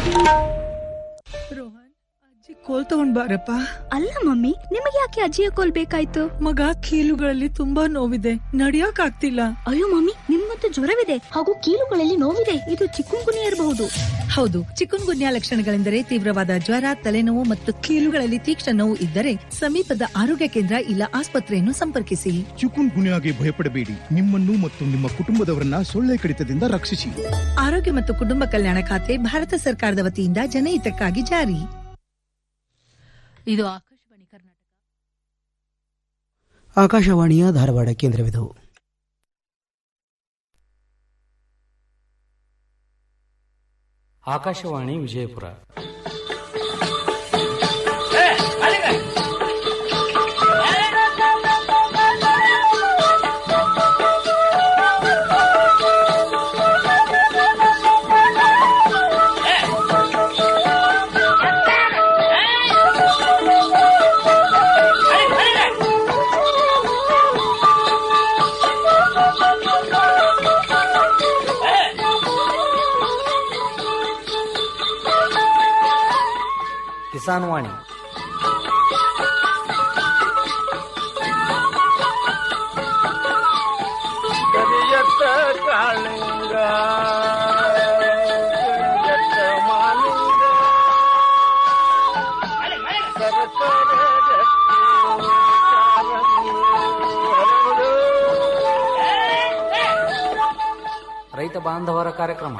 ರೋಹನ್ ಅಜ್ಜಿ ಕೋಲ್ ತಗೊಂಡ್ ಬಾರಪ್ಪ ಅಲ್ಲ ಮಮ್ಮಿ ನಿಮಗೆ ಯಾಕೆ ಅಜ್ಜಿಯ ಕೋಲ್ ಬೇಕಾಯ್ತು ಮಗ ಕೀಲುಗಳಲ್ಲಿ ತುಂಬಾ ನೋವಿದೆ ನಡಿಯಕ್ ಆಗ್ತಿಲ್ಲ ಅಯ್ಯೋ ಮಮ್ಮಿ ನಿಮ್ಮಂತೂ ಜ್ವರವಿದೆ ಹಾಗೂ ಕೀಲುಗಳಲ್ಲಿ ನೋವಿದೆ ಇದು ಚಿಕ್ಕುಂಗುನಿ ಇರಬಹುದು ಹೌದು ಚಿಕುನ್ ಗುನ್ಯಾ ಲಕ್ಷಣಗಳೆಂದರೆ ತೀವ್ರವಾದ ಜ್ವರ ತಲೆನೋವು ಮತ್ತು ಕೀಲುಗಳಲ್ಲಿ ತೀಕ್ಷ್ಣ ನೋವು ಇದ್ದರೆ ಸಮೀಪದ ಆರೋಗ್ಯ ಕೇಂದ್ರ ಇಲ್ಲ ಆಸ್ಪತ್ರೆಯನ್ನು ಸಂಪರ್ಕಿಸಿ ಚಿಕುನ್ ಗುನ್ಯಾಗೆ ಭಯಪಡಬೇಡಿ ನಿಮ್ಮನ್ನು ಮತ್ತು ನಿಮ್ಮ ಕುಟುಂಬದವರನ್ನ ಸೊಳ್ಳೆ ಕಡಿತದಿಂದ ರಕ್ಷಿಸಿ ಆರೋಗ್ಯ ಮತ್ತು ಕುಟುಂಬ ಕಲ್ಯಾಣ ಖಾತೆ ಭಾರತ ಸರ್ಕಾರದ ವತಿಯಿಂದ ಜನಹಿತಕ್ಕಾಗಿ ಜಾರಿ ಇದು ಆಕಾಶವಾಣಿ ಕರ್ನಾಟಕ ಆಕಾಶವಾಣಿಯ ಧಾರವಾಡ ಕೇಂದ್ರವಿದು ಆಕಾಶವಾಣಿ ವಿಜಯಪುರ ಕಿಸಾನ್ ವಾಣಿ ಕರಿಯತ್ತ ಕಾಳಿಂಗ ಕರಿಯತ್ತ ಮಾಲಿಂಗ ಸರಸರ ರಕ್ತಿ ಕಾರಂಗಿ ಹರಡು. ರೈತ ಬಾಂಧವರ ಕಾರ್ಯಕ್ರಮ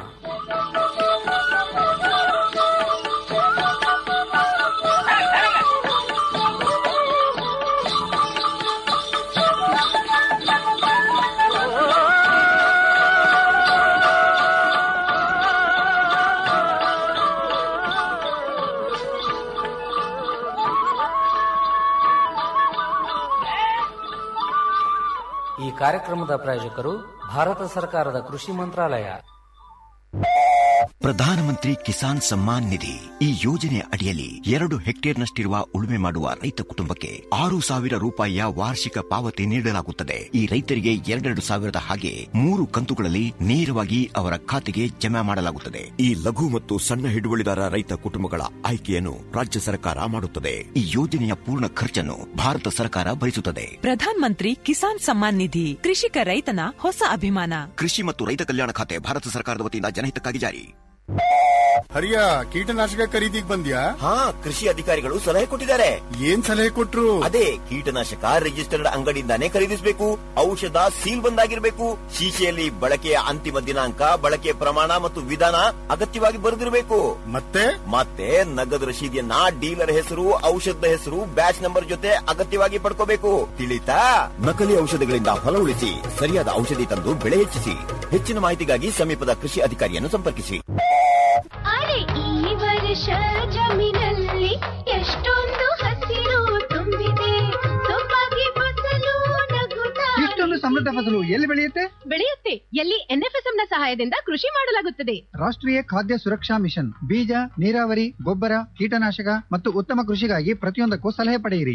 ಈ ಕಾರ್ಯಕ್ರಮದ ಪ್ರಾಯೋಜಕರು ಭಾರತ ಸರ್ಕಾರದ ಕೃಷಿ ಮಂತ್ರಾಲಯ ಪ್ರಧಾನಮಂತ್ರಿ ಕಿಸಾನ್ ಸಮ್ಮಾನ್ ನಿಧಿ ಈ ಯೋಜನೆಯ ಅಡಿಯಲ್ಲಿ ಎರಡು ಹೆಕ್ಟೇರ್ನಷ್ಟಿರುವ ಉಳುಮೆ ಮಾಡುವ ರೈತ ಕುಟುಂಬಕ್ಕೆ ಆರು ಸಾವಿರ ರೂಪಾಯಿಯ ವಾರ್ಷಿಕ ಪಾವತಿ ನೀಡಲಾಗುತ್ತದೆ ಈ ರೈತರಿಗೆ ಎರಡೆರಡು ಸಾವಿರದ ಹಾಗೆ ಮೂರು ಕಂತುಗಳಲ್ಲಿ ನೇರವಾಗಿ ಅವರ ಖಾತೆಗೆ ಜಮಾ ಮಾಡಲಾಗುತ್ತದೆ ಈ ಲಘು ಮತ್ತು ಸಣ್ಣ ಹಿಡುವಳಿದಾರ ರೈತ ಕುಟುಂಬಗಳ ಆಯ್ಕೆಯನ್ನು ರಾಜ್ಯ ಸರ್ಕಾರ ಮಾಡುತ್ತದೆ ಈ ಯೋಜನೆಯ ಪೂರ್ಣ ಖರ್ಚನ್ನು ಭಾರತ ಸರ್ಕಾರ ಭರಿಸುತ್ತದೆ ಪ್ರಧಾನ್ ಮಂತ್ರಿ ಕಿಸಾನ್ ಸಮ್ಮಾನ್ ನಿಧಿ ಕೃಷಿಕ ರೈತನ ಹೊಸ ಅಭಿಮಾನ ಕೃಷಿ ಮತ್ತು ರೈತ ಕಲ್ಯಾಣ ಖಾತೆ ಭಾರತ ಸರ್ಕಾರದ ವತಿಯಿಂದ ಜನಹಿತಕ್ಕಾಗಿ ಜಾರಿ ಹರಿಯ ಕೀಟನಾಶಕ ಖರೀದಿಗ್ ಬಂದ್ಯಾ ಹಾ ಕೃಷಿ ಅಧಿಕಾರಿಗಳು ಸಲಹೆ ಕೊಟ್ಟಿದ್ದಾರೆ ಏನ್ ಸಲಹೆ ಕೊಟ್ರು ಅದೇ ಕೀಟನಾಶಕ ರಿಜಿಸ್ಟರ್ಡ್ ಅಂಗಡಿಯಿಂದಾನೇ ಖರೀದಿಸಬೇಕು ಔಷಧ ಸೀಲ್ ಬಂದಾಗಿರ್ಬೇಕು ಶೀಶೆಯಲ್ಲಿ ಬಳಕೆಯ ಅಂತಿಮ ದಿನಾಂಕ ಬಳಕೆಯ ಪ್ರಮಾಣ ಮತ್ತು ವಿಧಾನ ಅಗತ್ಯವಾಗಿ ಬರೆದಿರಬೇಕು ಮತ್ತೆ ಮತ್ತೆ ನಗದು ರಶೀದಿಯನ್ನ ಡೀಲರ್ ಹೆಸರು ಔಷಧದ ಹೆಸರು ಬ್ಯಾಚ್ ನಂಬರ್ ಜೊತೆ ಅಗತ್ಯವಾಗಿ ಪಡ್ಕೋಬೇಕು ತಿಳಿತಾ ನಕಲಿ ಔಷಧಗಳಿಂದ ಹೊಲ ಉಳಿಸಿ ಸರಿಯಾದ ಔಷಧಿ ತಂದು ಬೆಳೆ ಹೆಚ್ಚಿಸಿ ಹೆಚ್ಚಿನ ಮಾಹಿತಿಗಾಗಿ ಸಮೀಪದ ಕೃಷಿ ಅಧಿಕಾರಿಯನ್ನು ಸಂಪರ್ಕಿಸಿ ಅರೆ ಈ ವರ್ಷ ಜಮೀನಲ್ಲಿ ಎಷ್ಟೊಂದು ಹಸಿರು ತುಂಬಿದೆ ಸೊಬಗೆ ಫಸಲು ನಗುತ್ತಾ ಇಷ್ಟೊಂದು ಸಮೃದ್ಧ ಫಸಲು ಎಲ್ಲಿ ಬೆಳೆಯುತ್ತೆ ಬೆಳೆಯುತ್ತೆ ಎಲ್ಲಿ ಎನ್ಎಫ್ಎಸ್ಎಂ ನ ಸಹಾಯದಿಂದ ಕೃಷಿ ಮಾಡಲಾಗುತ್ತದೆ ರಾಷ್ಟ್ರೀಯ ಖಾದ್ಯ ಸುರಕ್ಷಾ ಮಿಷನ್ ಬೀಜ ನೀರಾವರಿ ಗೊಬ್ಬರ ಕೀಟನಾಶಕ ಮತ್ತು ಉತ್ತಮ ಕೃಷಿಗಾಗಿ ಪ್ರತಿಯೊಂದಕ್ಕೂ ಸಲಹೆ ಪಡೆಯಿರಿ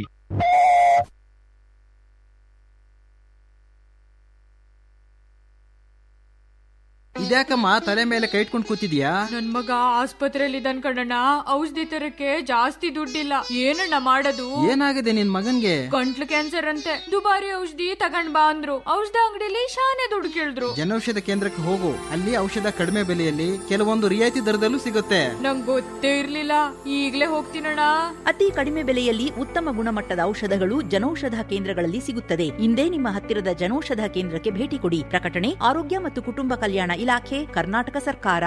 ಇದ್ಯಾಕಮ್ಮ ತಲೆ ಮೇಲೆ ಕೈ ಇಟ್ಕೊಂಡು ಕೂತಿದ್ಯಾ ನನ್ ಮಗ ಆಸ್ಪತ್ರೆಯಲ್ಲಿ ಇದ್ದಾನ್ ಕಣಣ್ಣ ಔಷಧಿ ತರಕ್ಕೆ ಜಾಸ್ತಿ ದುಡ್ಡಿಲ್ಲ ಏನಣ್ಣ ಮಾಡೋದು ಏನಾಗಿದೆ ನಿನ್ ಮಗನ್ಗೆ ಗಂಟ್ಲು ಕ್ಯಾನ್ಸರ್ ಅಂತೆ ದುಬಾರಿ ಔಷಧಿ ತಗೊಂಡ್ ಬಾ ಅಂದ್ರು ಔಷಧ ಅಂಗಡಿಲಿ ಶಾನೆ ದುಡ್ಡು ಕೇಳಿದ್ರು ಜನೌಷಧ ಕೇಂದ್ರಕ್ಕೆ ಹೋಗು ಅಲ್ಲಿ ಔಷಧ ಕಡಿಮೆ ಬೆಲೆಯಲ್ಲಿ ಕೆಲವೊಂದು ರಿಯಾಯಿತಿ ದರದಲ್ಲೂ ಸಿಗುತ್ತೆ ನಂಗ್ ಗೊತ್ತೇ ಇರ್ಲಿಲ್ಲ ಈಗ್ಲೇ ಹೋಗ್ತೀನಣ್ಣ ಅತಿ ಕಡಿಮೆ ಬೆಲೆಯಲ್ಲಿ ಉತ್ತಮ ಗುಣಮಟ್ಟದ ಔಷಧಗಳು ಜನೌಷಧ ಕೇಂದ್ರಗಳಲ್ಲಿ ಸಿಗುತ್ತದೆ ಇಂದೇ ನಿಮ್ಮ ಹತ್ತಿರದ ಜನೌಷಧ ಕೇಂದ್ರಕ್ಕೆ ಭೇಟಿ ಕೊಡಿ ಪ್ರಕಟಣೆ ಆರೋಗ್ಯ ಮತ್ತು ಕುಟುಂಬ ಕಲ್ಯಾಣ ಇಲಾಖೆ ಕರ್ನಾಟಕ ಸರ್ಕಾರ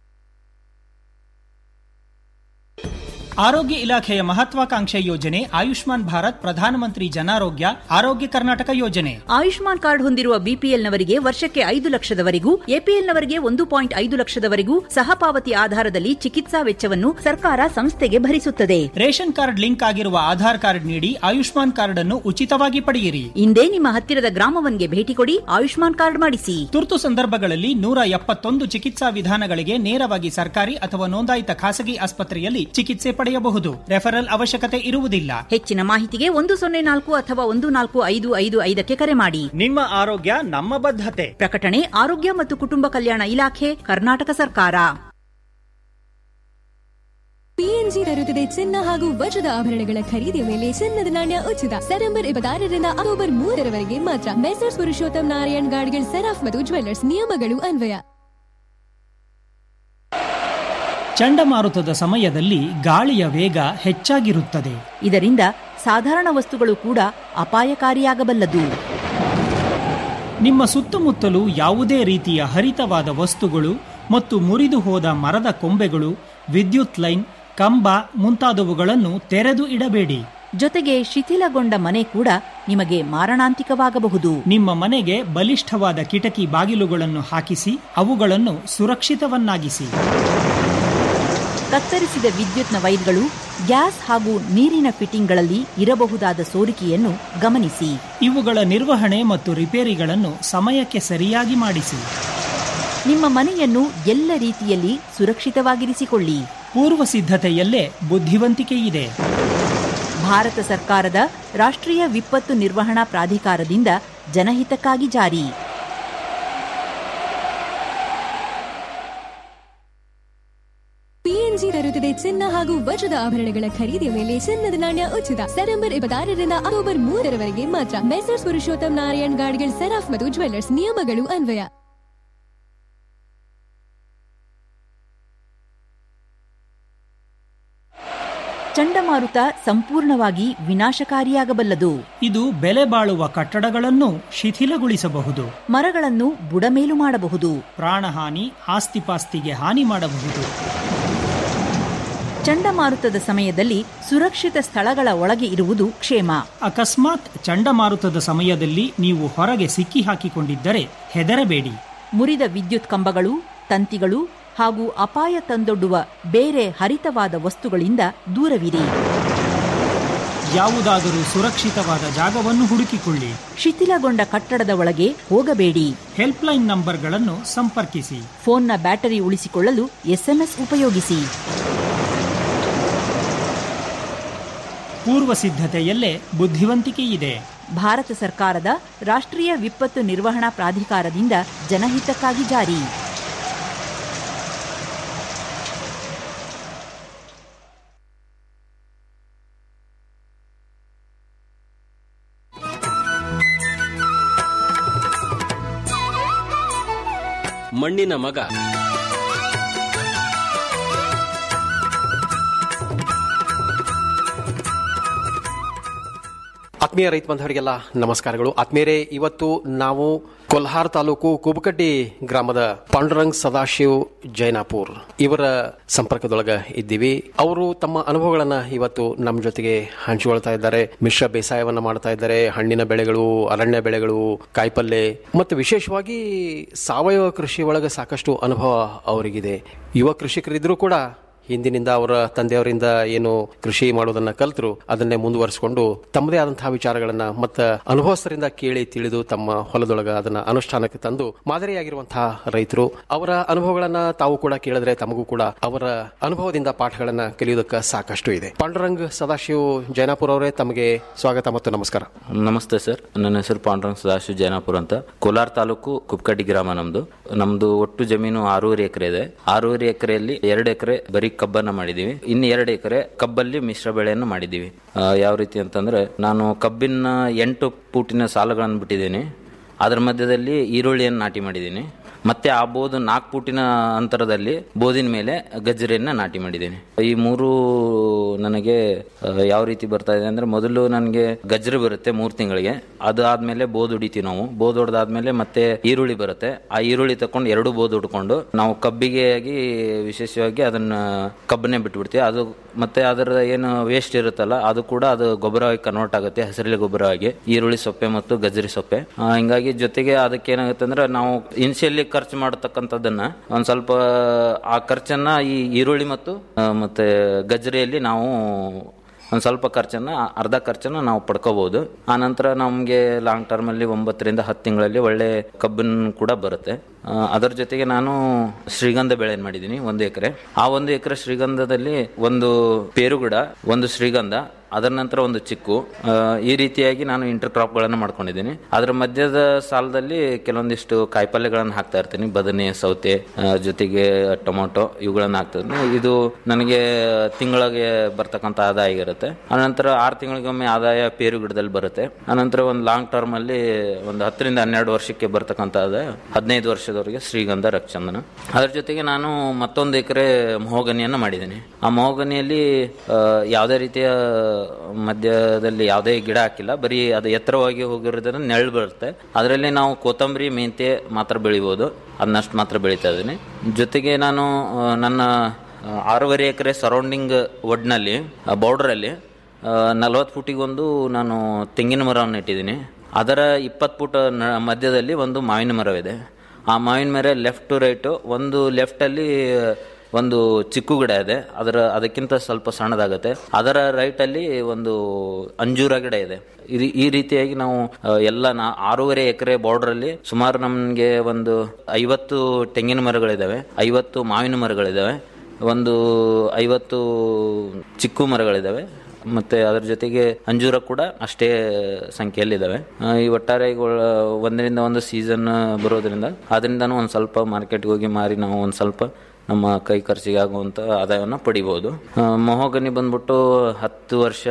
ಆರೋಗ್ಯ ಇಲಾಖೆಯ ಮಹತ್ವಾಕಾಂಕ್ಷೆ ಯೋಜನೆ ಆಯುಷ್ಮಾನ್ ಭಾರತ್ ಪ್ರಧಾನಮಂತ್ರಿ ಜನಾರೋಗ್ಯ ಆರೋಗ್ಯ ಕರ್ನಾಟಕ ಯೋಜನೆ ಆಯುಷ್ಮಾನ್ ಕಾರ್ಡ್ ಹೊಂದಿರುವ ಬಿಪಿಎಲ್ನವರಿಗೆ ವರ್ಷಕ್ಕೆ ಐದು ಲಕ್ಷದವರೆಗೂ ಎಪಿಎಲ್ನವರಿಗೆ ಒಂದು ಪಾಯಿಂಟ್ ಐದು ಲಕ್ಷದವರೆಗೂ ಸಹಪಾವತಿ ಆಧಾರದಲ್ಲಿ ಚಿಕಿತ್ಸಾ ವೆಚ್ಚವನ್ನು ಸರ್ಕಾರ ಸಂಸ್ಥೆಗೆ ಭರಿಸುತ್ತದೆ ರೇಷನ್ ಕಾರ್ಡ್ ಲಿಂಕ್ ಆಗಿರುವ ಆಧಾರ್ ಕಾರ್ಡ್ ನೀಡಿ ಆಯುಷ್ಮಾನ್ ಕಾರ್ಡ್ ಅನ್ನು ಉಚಿತವಾಗಿ ಪಡೆಯಿರಿ ಇಂದೇ ನಿಮ್ಮ ಹತ್ತಿರದ ಗ್ರಾಮವನ್ಗೆ ಭೇಟಿ ಕೊಡಿ ಆಯುಷ್ಮಾನ್ ಕಾರ್ಡ್ ಮಾಡಿಸಿ ತುರ್ತು ಸಂದರ್ಭಗಳಲ್ಲಿ ನೂರ ಎಪ್ಪತ್ತೊಂದು ಚಿಕಿತ್ಸಾ ವಿಧಾನಗಳಿಗೆ ನೇರವಾಗಿ ಸರ್ಕಾರಿ ಅಥವಾ ನೋಂದಾಯಿತ ಖಾಸಗಿ ಆಸ್ಪತ್ರೆಯಲ್ಲಿ ಚಿಕಿತ್ಸೆ ಪಡೆಯಬಹುದು ರೆಫರಲ್ ಅವಶ್ಯಕತೆ ಇರುವುದಿಲ್ಲ ಹೆಚ್ಚಿನ ಮಾಹಿತಿಗೆ ಒಂದು ಸೊನ್ನೆ ನಾಲ್ಕು ಅಥವಾ ಒಂದು ನಾಲ್ಕು ಐದು ಐದು ಐದಕ್ಕೆ ಕರೆ ಮಾಡಿ ನಿಮ್ಮ ಆರೋಗ್ಯ ನಮ್ಮ ಬದ್ಧತೆ ಪ್ರಕಟಣೆ ಆರೋಗ್ಯ ಮತ್ತು ಕುಟುಂಬ ಕಲ್ಯಾಣ ಇಲಾಖೆ ಕರ್ನಾಟಕ ಸರ್ಕಾರ ಪಿಎನ್ಜಿ ತರುತ್ತದೆ ಚಿನ್ನ ಹಾಗೂ ವಜ್ರದ ಆಭರಣಗಳ ಖರೀದಿಯ ಮೇಲೆ ಚಿನ್ನದ ನಾಣ್ಯ ಉಚಿತ ಸೆಪ್ಟೆಂಬರ್ ಇಪ್ಪತ್ತಾರರಿಂದ ಅಕ್ಟೋಬರ್ ಮೂರರವರೆಗೆ ಮಾತ್ರ ಮೆಸರ್ಸ್ ಪುರುಷೋತ್ತಮ್ ನಾರಾಯಣ್ ಗಾಡ್ಗಿಲ್ ಸೆರಾಫ್ ಮತ್ತು ಜ್ವೆಲ್ಲರ್ಸ್ ನಿಯಮಗಳು ಅನ್ವಯ ಚಂಡಮಾರುತದ ಸಮಯದಲ್ಲಿ ಗಾಳಿಯ ವೇಗ ಹೆಚ್ಚಾಗಿರುತ್ತದೆ ಇದರಿಂದ ಸಾಧಾರಣ ವಸ್ತುಗಳು ಕೂಡ ಅಪಾಯಕಾರಿಯಾಗಬಲ್ಲದು ನಿಮ್ಮ ಸುತ್ತಮುತ್ತಲು ಯಾವುದೇ ರೀತಿಯ ಹರಿತವಾದ ವಸ್ತುಗಳು ಮತ್ತು ಮುರಿದು ಹೋದ ಮರದ ಕೊಂಬೆಗಳು ವಿದ್ಯುತ್ ಲೈನ್ ಕಂಬ ಮುಂತಾದವುಗಳನ್ನು ತೆರೆದು ಇಡಬೇಡಿ ಜೊತೆಗೆ ಶಿಥಿಲಗೊಂಡ ಮನೆ ಕೂಡ ನಿಮಗೆ ಮಾರಣಾಂತಿಕವಾಗಬಹುದು ನಿಮ್ಮ ಮನೆಗೆ ಬಲಿಷ್ಠವಾದ ಕಿಟಕಿ ಬಾಗಿಲುಗಳನ್ನು ಹಾಕಿಸಿ ಅವುಗಳನ್ನು ಸುರಕ್ಷಿತವನ್ನಾಗಿಸಿ ಕತ್ತರಿಸಿದ ವಿದ್ಯುತ್ನ ವೈರ್ಗಳು ಗ್ಯಾಸ್ ಹಾಗೂ ನೀರಿನ ಫಿಟ್ಟಿಂಗ್ಗಳಲ್ಲಿ ಇರಬಹುದಾದ ಸೋರಿಕೆಯನ್ನು ಗಮನಿಸಿ ಇವುಗಳ ನಿರ್ವಹಣೆ ಮತ್ತು ರಿಪೇರಿಗಳನ್ನು ಸಮಯಕ್ಕೆ ಸರಿಯಾಗಿ ಮಾಡಿಸಿ ನಿಮ್ಮ ಮನೆಯನ್ನು ಎಲ್ಲ ರೀತಿಯಲ್ಲಿ ಸುರಕ್ಷಿತವಾಗಿರಿಸಿಕೊಳ್ಳಿ ಪೂರ್ವ ಸಿದ್ಧತೆಯಲ್ಲೇ ಬುದ್ಧಿವಂತಿಕೆ ಇದೆ ಭಾರತ ಸರ್ಕಾರದ ರಾಷ್ಟ್ರೀಯ ವಿಪತ್ತು ನಿರ್ವಹಣಾ ಪ್ರಾಧಿಕಾರದಿಂದ ಜನಹಿತಕ್ಕಾಗಿ ಜಾರಿ ಪಿಎನ್ಜಿ ತರುತ್ತದೆ ಚಿನ್ನ ಹಾಗೂ ವಜ್ರದ ಆಭರಣಗಳ ಖರೀದಿಯ ಮೇಲೆ ಚಿನ್ನದ ನಾಣ್ಯ ಉಚಿತ ಸೆಪ್ಟೆಂಬರ್ ಇಪ್ಪತ್ತಾರರಿಂದ ಅಕ್ಟೋಬರ್ ಮೂರರವರೆಗೆ ಮಾತ್ರ ಮೆಸರ್ಸ್ ಪುರುಷೋತ್ತಮ್ ನಾರಾಯಣ್ ಗಾಡ್ಗಿಲ್ ಸೆರಾಫ್ ಮತ್ತು ಜ್ವೆಲ್ಲರ್ಸ್ ನಿಯಮಗಳು ಅನ್ವಯ ಚಂಡಮಾರುತ ಸಂಪೂರ್ಣವಾಗಿ ವಿನಾಶಕಾರಿಯಾಗಬಲ್ಲದು ಇದು ಬೆಲೆ ಬಾಳುವ ಕಟ್ಟಡಗಳನ್ನು ಶಿಥಿಲಗೊಳಿಸಬಹುದು ಮರಗಳನ್ನು ಬುಡಮೇಲು ಮಾಡಬಹುದು ಪ್ರಾಣಹಾನಿ ಆಸ್ತಿಪಾಸ್ತಿಗೆ ಹಾನಿ ಮಾಡಬಹುದು ಚಂಡಮಾರುತದ ಸಮಯದಲ್ಲಿ ಸುರಕ್ಷಿತ ಸ್ಥಳಗಳ ಒಳಗೆ ಇರುವುದು ಕ್ಷೇಮ ಅಕಸ್ಮಾತ್ ಚಂಡಮಾರುತದ ಸಮಯದಲ್ಲಿ ನೀವು ಹೊರಗೆ ಸಿಕ್ಕಿ ಹಾಕಿಕೊಂಡಿದ್ದರೆ ಹೆದರಬೇಡಿ ಮುರಿದ ವಿದ್ಯುತ್ ಕಂಬಗಳು ತಂತಿಗಳು ಹಾಗೂ ಅಪಾಯ ತಂದೊಡ್ಡುವ ಬೇರೆ ಹರಿತವಾದ ವಸ್ತುಗಳಿಂದ ದೂರವಿರಿ ಯಾವುದಾದರೂ ಸುರಕ್ಷಿತವಾದ ಜಾಗವನ್ನು ಹುಡುಕಿಕೊಳ್ಳಿ ಶಿಥಿಲಗೊಂಡ ಕಟ್ಟಡದ ಒಳಗೆ ಹೋಗಬೇಡಿ ಹೆಲ್ಪ್ಲೈನ್ ನಂಬರ್ಗಳನ್ನು ಸಂಪರ್ಕಿಸಿ ಫೋನ್ನ ಬ್ಯಾಟರಿ ಉಳಿಸಿಕೊಳ್ಳಲು ಎಸ್ಎಂಎಸ್ ಉಪಯೋಗಿಸಿ ಪೂರ್ವ ಸಿದ್ಧತೆಯಲ್ಲೇ ಬುದ್ಧಿವಂತಿಕೆ ಇದೆ ಭಾರತ ಸರ್ಕಾರದ ರಾಷ್ಟ್ರೀಯ ವಿಪತ್ತು ನಿರ್ವಹಣಾ ಪ್ರಾಧಿಕಾರದಿಂದ ಜನಹಿತಕ್ಕಾಗಿ ಜಾರಿ ಮಣ್ಣಿನ ಮಗ ಆತ್ಮೀಯ ರೈತ ಬಂಧವರಿಗೆಲ್ಲ ನಮಸ್ಕಾರಗಳು ಆತ್ಮೀಯರೇ ಇವತ್ತು ನಾವು ಕೊಲ್ಹಾರ್ ತಾಲೂಕು ಕುಬಕಡ್ಡಿ ಗ್ರಾಮದ ಪಾಂಡುರಂಗ್ ಸದಾಶಿವ್ ಜೈನಾಪುರ್ ಇವರ ಸಂಪರ್ಕದೊಳಗ ಇದ್ದೀವಿ ಅವರು ತಮ್ಮ ಅನುಭವಗಳನ್ನ ಇವತ್ತು ನಮ್ಮ ಜೊತೆಗೆ ಹಂಚಿಕೊಳ್ತಾ ಇದ್ದಾರೆ ಮಿಶ್ರ ಬೇಸಾಯವನ್ನ ಮಾಡ್ತಾ ಇದ್ದಾರೆ ಹಣ್ಣಿನ ಬೆಳೆಗಳು ಅರಣ್ಯ ಬೆಳೆಗಳು ಕಾಯಿಪಲ್ಲೆ ಮತ್ತು ವಿಶೇಷವಾಗಿ ಸಾವಯವ ಕೃಷಿ ಒಳಗೆ ಸಾಕಷ್ಟು ಅನುಭವ ಅವರಿಗಿದೆ ಯುವ ಕೃಷಿಕರಿದ್ರೂ ಕೂಡ ಹಿಂದಿನಿಂದ ಅವರ ತಂದೆಯವರಿಂದ ಏನು ಕೃಷಿ ಮಾಡೋದನ್ನ ಕಲ್ತರು ಅದನ್ನೇ ಮುಂದುವರಿಸಿಕೊಂಡು ತಮ್ಮದೇ ಆದಂತಹ ವಿಚಾರಗಳನ್ನ ಮತ್ತ ಅನುಭವಸ್ಥರಿಂದ ಕೇಳಿ ತಿಳಿದು ತಮ್ಮ ಹೊಲದೊಳಗ ಅದನ್ನ ಅನುಷ್ಠಾನಕ್ಕೆ ತಂದು ಮಾದರಿಯಾಗಿರುವಂತಹ ರೈತರು ಅವರ ಅನುಭವಗಳನ್ನ ತಾವು ಕೂಡ ಕೇಳಿದ್ರೆ ತಮಗೂ ಕೂಡ ಅವರ ಅನುಭವದಿಂದ ಪಾಠಗಳನ್ನ ಕಲಿಯುವುದಕ್ಕೆ ಸಾಕಷ್ಟು ಇದೆ ಪಾಂಡುರಂಗ್ ಸದಾಶಿವ್ ಜೈನಾಪುರ ಅವರೇ ತಮಗೆ ಸ್ವಾಗತ ಮತ್ತು ನಮಸ್ಕಾರ ನಮಸ್ತೆ ಸರ್ ನನ್ನ ಹೆಸರು ಪಾಂಡುರಂಗ್ ಸದಾಶಿವ ಜೈನಾಪುರ ಅಂತ ಕೋಲಾರ ತಾಲೂಕು ಕುಪ್ಕಡ್ಡಿ ಗ್ರಾಮ ನಮ್ದು ನಮ್ದು ಒಟ್ಟು ಜಮೀನು ಆರೂವರೆ ಎಕರೆ ಇದೆ ಆರೂವರೆ ಎಕರೆಯಲ್ಲಿ ಎರಡು ಎಕರೆ ಬರೀ ಕಬ್ಬನ್ನ ಮಾಡಿದೀವಿ ಇನ್ನು ಎರಡು ಎಕರೆ ಕಬ್ಬಲ್ಲಿ ಮಿಶ್ರ ಬೆಳೆಯನ್ನು ಮಾಡಿದೀವಿ ಆ, ಯಾವ ರೀತಿ ಅಂತಂದ್ರೆ ನಾನು ಕಬ್ಬಿನ ಎಂಟು ಫೂಟಿನ ಸಾಲುಗಳನ್ನು ಬಿಟ್ಟಿದ್ದೀನಿ ಅದರ ಮಧ್ಯದಲ್ಲಿ ಈರುಳ್ಳಿಯನ್ನು ನಾಟಿ ಮಾಡಿದ್ದೀನಿ ಮತ್ತೆ ಆ ಬೋದು ನಾಲ್ಕು ಫೂಟಿನ ಅಂತರದಲ್ಲಿ ಬೋದಿನ ಮೇಲೆ ಗಜ್ಜರಿಯನ್ನ ನಾಟಿ ಮಾಡಿದ್ದೀನಿ ಈ ಮೂರು ನನಗೆ ಆ, ಯಾವ ರೀತಿ ಬರ್ತಾ ಇದೆ ಅಂದ್ರೆ ಮೊದಲು ನನಗೆ ಗಜ್ಜರಿ ಬರುತ್ತೆ ಮೂರು ತಿಂಗಳಿಗೆ ಅದು ಆದ್ಮೇಲೆ ಬೋದ್ ಹೊಡಿತೀವಿ ನಾವು ಬೋದ್ ಹೊಡೆದಾದ್ಮೇಲೆ ಮತ್ತೆ ಈರುಳ್ಳಿ ಬರುತ್ತೆ ಆ ಈರುಳ್ಳಿ ತಕೊಂಡು ಎರಡು ಬೋದ್ ಹೊಡ್ಕೊಂಡು ನಾವು ಕಬ್ಬಿಗೆ ಆಗಿ ವಿಶೇಷವಾಗಿ ಅದನ್ನ ಕಬ್ಬನ್ನೇ ಬಿಟ್ಬಿಡ್ತೀವಿ ಅದು ಮತ್ತೆ ಅದರ ಏನು ವೇಸ್ಟ್ ಇರುತ್ತಲ್ಲ ಅದು ಕೂಡ ಅದು ಗೊಬ್ಬರವಾಗಿ ಕನ್ವರ್ಟ್ ಆಗುತ್ತೆ ಹಸಿರೆಲೆ ಗೊಬ್ಬರವಾಗಿ ಈರುಳ್ಳಿ ಸೊಪ್ಪೆ ಮತ್ತು ಗಜ್ಜರಿ ಸೊಪ್ಪೆ ಆ, ಹಿಂಗಾಗಿ ಜೊತೆಗೆ ಅದಕ್ಕೆ ಏನಾಗುತ್ತೆ ಅಂದ್ರೆ ನಾವು ಇನ್ಶಿಯಲಿ ಖರ್ಚು ಮಾಡತಕ್ಕಂಥದ್ದನ್ನ ಒಂದ್ ಸ್ವಲ್ಪ ಆ ಖರ್ಚನ್ನ ಈ ಈರುಳ್ಳಿ ಮತ್ತು ಆ, ಮತ್ತೆ ಗಜ್ಜರಿಯಲ್ಲಿ ನಾವು ಒಂದು ಸ್ವಲ್ಪ ಖರ್ಚನ್ನ ಅರ್ಧ ಖರ್ಚನ್ನ ನಾವು ಪಡ್ಕೋಬಹುದು ಆ ನಂತರ ನಮಗೆ ಲಾಂಗ್ ಟರ್ಮ್ ಅಲ್ಲಿ ಒಂಬತ್ತರಿಂದ ಹತ್ತು ತಿಂಗಳಲ್ಲಿ ಒಳ್ಳೆ ಕಬ್ಬಿನ ಕೂಡ ಬರುತ್ತೆ ಆ, ಅದರ ಜೊತೆಗೆ ನಾನು ಶ್ರೀಗಂಧ ಬೆಳೆ ಮಾಡಿದ್ದೀನಿ ಒಂದು ಎಕರೆ ಆ ಒಂದು ಎಕರೆ ಶ್ರೀಗಂಧದಲ್ಲಿ ಒಂದು ಪೇರುಗಿಡ ಒಂದು ಶ್ರೀಗಂಧ ಅದರ ನಂತರ ಒಂದು ಚಿಕ್ಕು ಆ, ಈ ರೀತಿಯಾಗಿ ನಾನು ಇಂಟರ್ ಕ್ರಾಪ್ಗಳನ್ನು ಮಾಡ್ಕೊಂಡಿದ್ದೀನಿ ಅದರ ಮಧ್ಯದ ಸಾಲದಲ್ಲಿ ಕೆಲವೊಂದಿಷ್ಟು ಕಾಯಿಪಲ್ಯಗಳನ್ನು ಹಾಕ್ತಾ ಇರ್ತೀನಿ ಬದನೆ ಸೌತೆ ಆ, ಜೊತೆಗೆ ಟೊಮೊಟೊ ಇವುಗಳನ್ನು ಹಾಕ್ತಾ ಇರ್ತೀನಿ ಇದು ನನಗೆ ತಿಂಗಳಿಗೆ ಬರ್ತಕ್ಕಂಥ ಆದಾಯ ಆಗಿರುತ್ತೆ ಆನಂತರ ಆರು ತಿಂಗಳಿಗೊಮ್ಮೆ ಆದಾಯ ಪೇರು ಗಿಡದಲ್ಲಿ ಬರುತ್ತೆ ಆನಂತರ ಒಂದು ಲಾಂಗ್ ಟರ್ಮ್ ಅಲ್ಲಿ ಒಂದು ಹತ್ತರಿಂದ ಹನ್ನೆರಡು ವರ್ಷಕ್ಕೆ ಬರ್ತಕ್ಕಂಥ ಆದಾಯ ಹದಿನೈದು ವರ್ಷದವರೆಗೆ ಶ್ರೀಗಂಧ ರಕ್ಷಂದನ ಅದ್ರ ಜೊತೆಗೆ ನಾನು ಮತ್ತೊಂದು ಎಕರೆ ಮಹೋಗನಿಯನ್ನು ಮಾಡಿದ್ದೀನಿ ಆ ಮಹೋಗನಿಯಲ್ಲಿ ಆ, ಯಾವುದೇ ರೀತಿಯ ಮಧ್ಯದಲ್ಲಿ ಯಾವುದೇ ಗಿಡ ಹಾಕಿಲ್ಲ ಬರೀ ಅದು ಎತ್ತರವಾಗಿ ಹೋಗಿರೋದ್ರಿಂದ ನೆರಳು ಬರುತ್ತೆ ಅದರಲ್ಲಿ ನಾವು ಕೊತ್ತಂಬರಿ ಮೆಂತ್ಯ ಮಾತ್ರ ಬೆಳಿಬೋದು ಅದನ್ನಷ್ಟು ಮಾತ್ರ ಬೆಳೀತಾ ಇದ್ದೀನಿ ಜೊತೆಗೆ ನಾನು ಆ, ನನ್ನ ಆ, ಆರೂವರೆ ಎಕರೆ ಸರೌಂಡಿಂಗ್ ಒಡ್ನಲ್ಲಿ ಬೌರ್ಡರಲ್ಲಿ ನಲವತ್ತು ಫುಟಿಗೊಂದು ನಾನು ತೆಂಗಿನ ಮರವನ್ನು ಇಟ್ಟಿದ್ದೀನಿ ಅದರ ಇಪ್ಪತ್ತು ಫುಟ್ ನ- ಮಧ್ಯದಲ್ಲಿ ಒಂದು ಮಾವಿನ ಮರವಿದೆ ಆ ಮಾವಿನ ಮರ ಲೆಫ್ಟ್ ಟು ರೈಟು ಒಂದು ಲೆಫ್ಟಲ್ಲಿ ಒಂದು ಚಿಕ್ಕು ಗಿಡ ಇದೆ ಅದರ ಅದಕ್ಕಿಂತ ಸ್ವಲ್ಪ ಸಣ್ಣದಾಗುತ್ತೆ ಅದರ ರೈಟಲ್ಲಿ ಒಂದು ಅಂಜೂರ ಗಿಡ ಇದೆ ಇದು ಈ ರೀತಿಯಾಗಿ ನಾವು ಆ, ಎಲ್ಲ ನಾ ಆರೂವರೆ ಎಕರೆ ಬಾರ್ಡ್ರಲ್ಲಿ ಸುಮಾರು ನಮಗೆ ಒಂದು ಐವತ್ತು ತೆಂಗಿನ ಮರಗಳಿದ್ದಾವೆ ಐವತ್ತು ಮಾವಿನ ಮರಗಳಿದ್ದಾವೆ ಒಂದು ಐವತ್ತು ಚಿಕ್ಕು ಮರಗಳಿದ್ದಾವೆ ಮತ್ತೆ ಅದರ ಜೊತೆಗೆ ಅಂಜೂರ ಕೂಡ ಅಷ್ಟೇ ಸಂಖ್ಯೆಯಲ್ಲಿದ್ದಾವೆ ಆ, ಈ ಒಟ್ಟಾರೆ ಇವುಗಳ ಒಂದರಿಂದ ಒಂದು ಸೀಸನ್ ಬರೋದ್ರಿಂದ ಅದರಿಂದನೂ ಒಂದು ಸ್ವಲ್ಪ ಮಾರ್ಕೆಟ್ಗೆ ಹೋಗಿ ಮಾರಿ ನಾವು ಒಂದು ಸ್ವಲ್ಪ ನಮ್ಮ ಕೈ ಖರ್ಚಿಗೆ ಆಗುವಂಥ ಆದಾಯವನ್ನು ಪಡಿಬೋದು ಆ, ಮಹೋಗನಿ ಬಂದ್ಬಿಟ್ಟು ಹತ್ತು ವರ್ಷ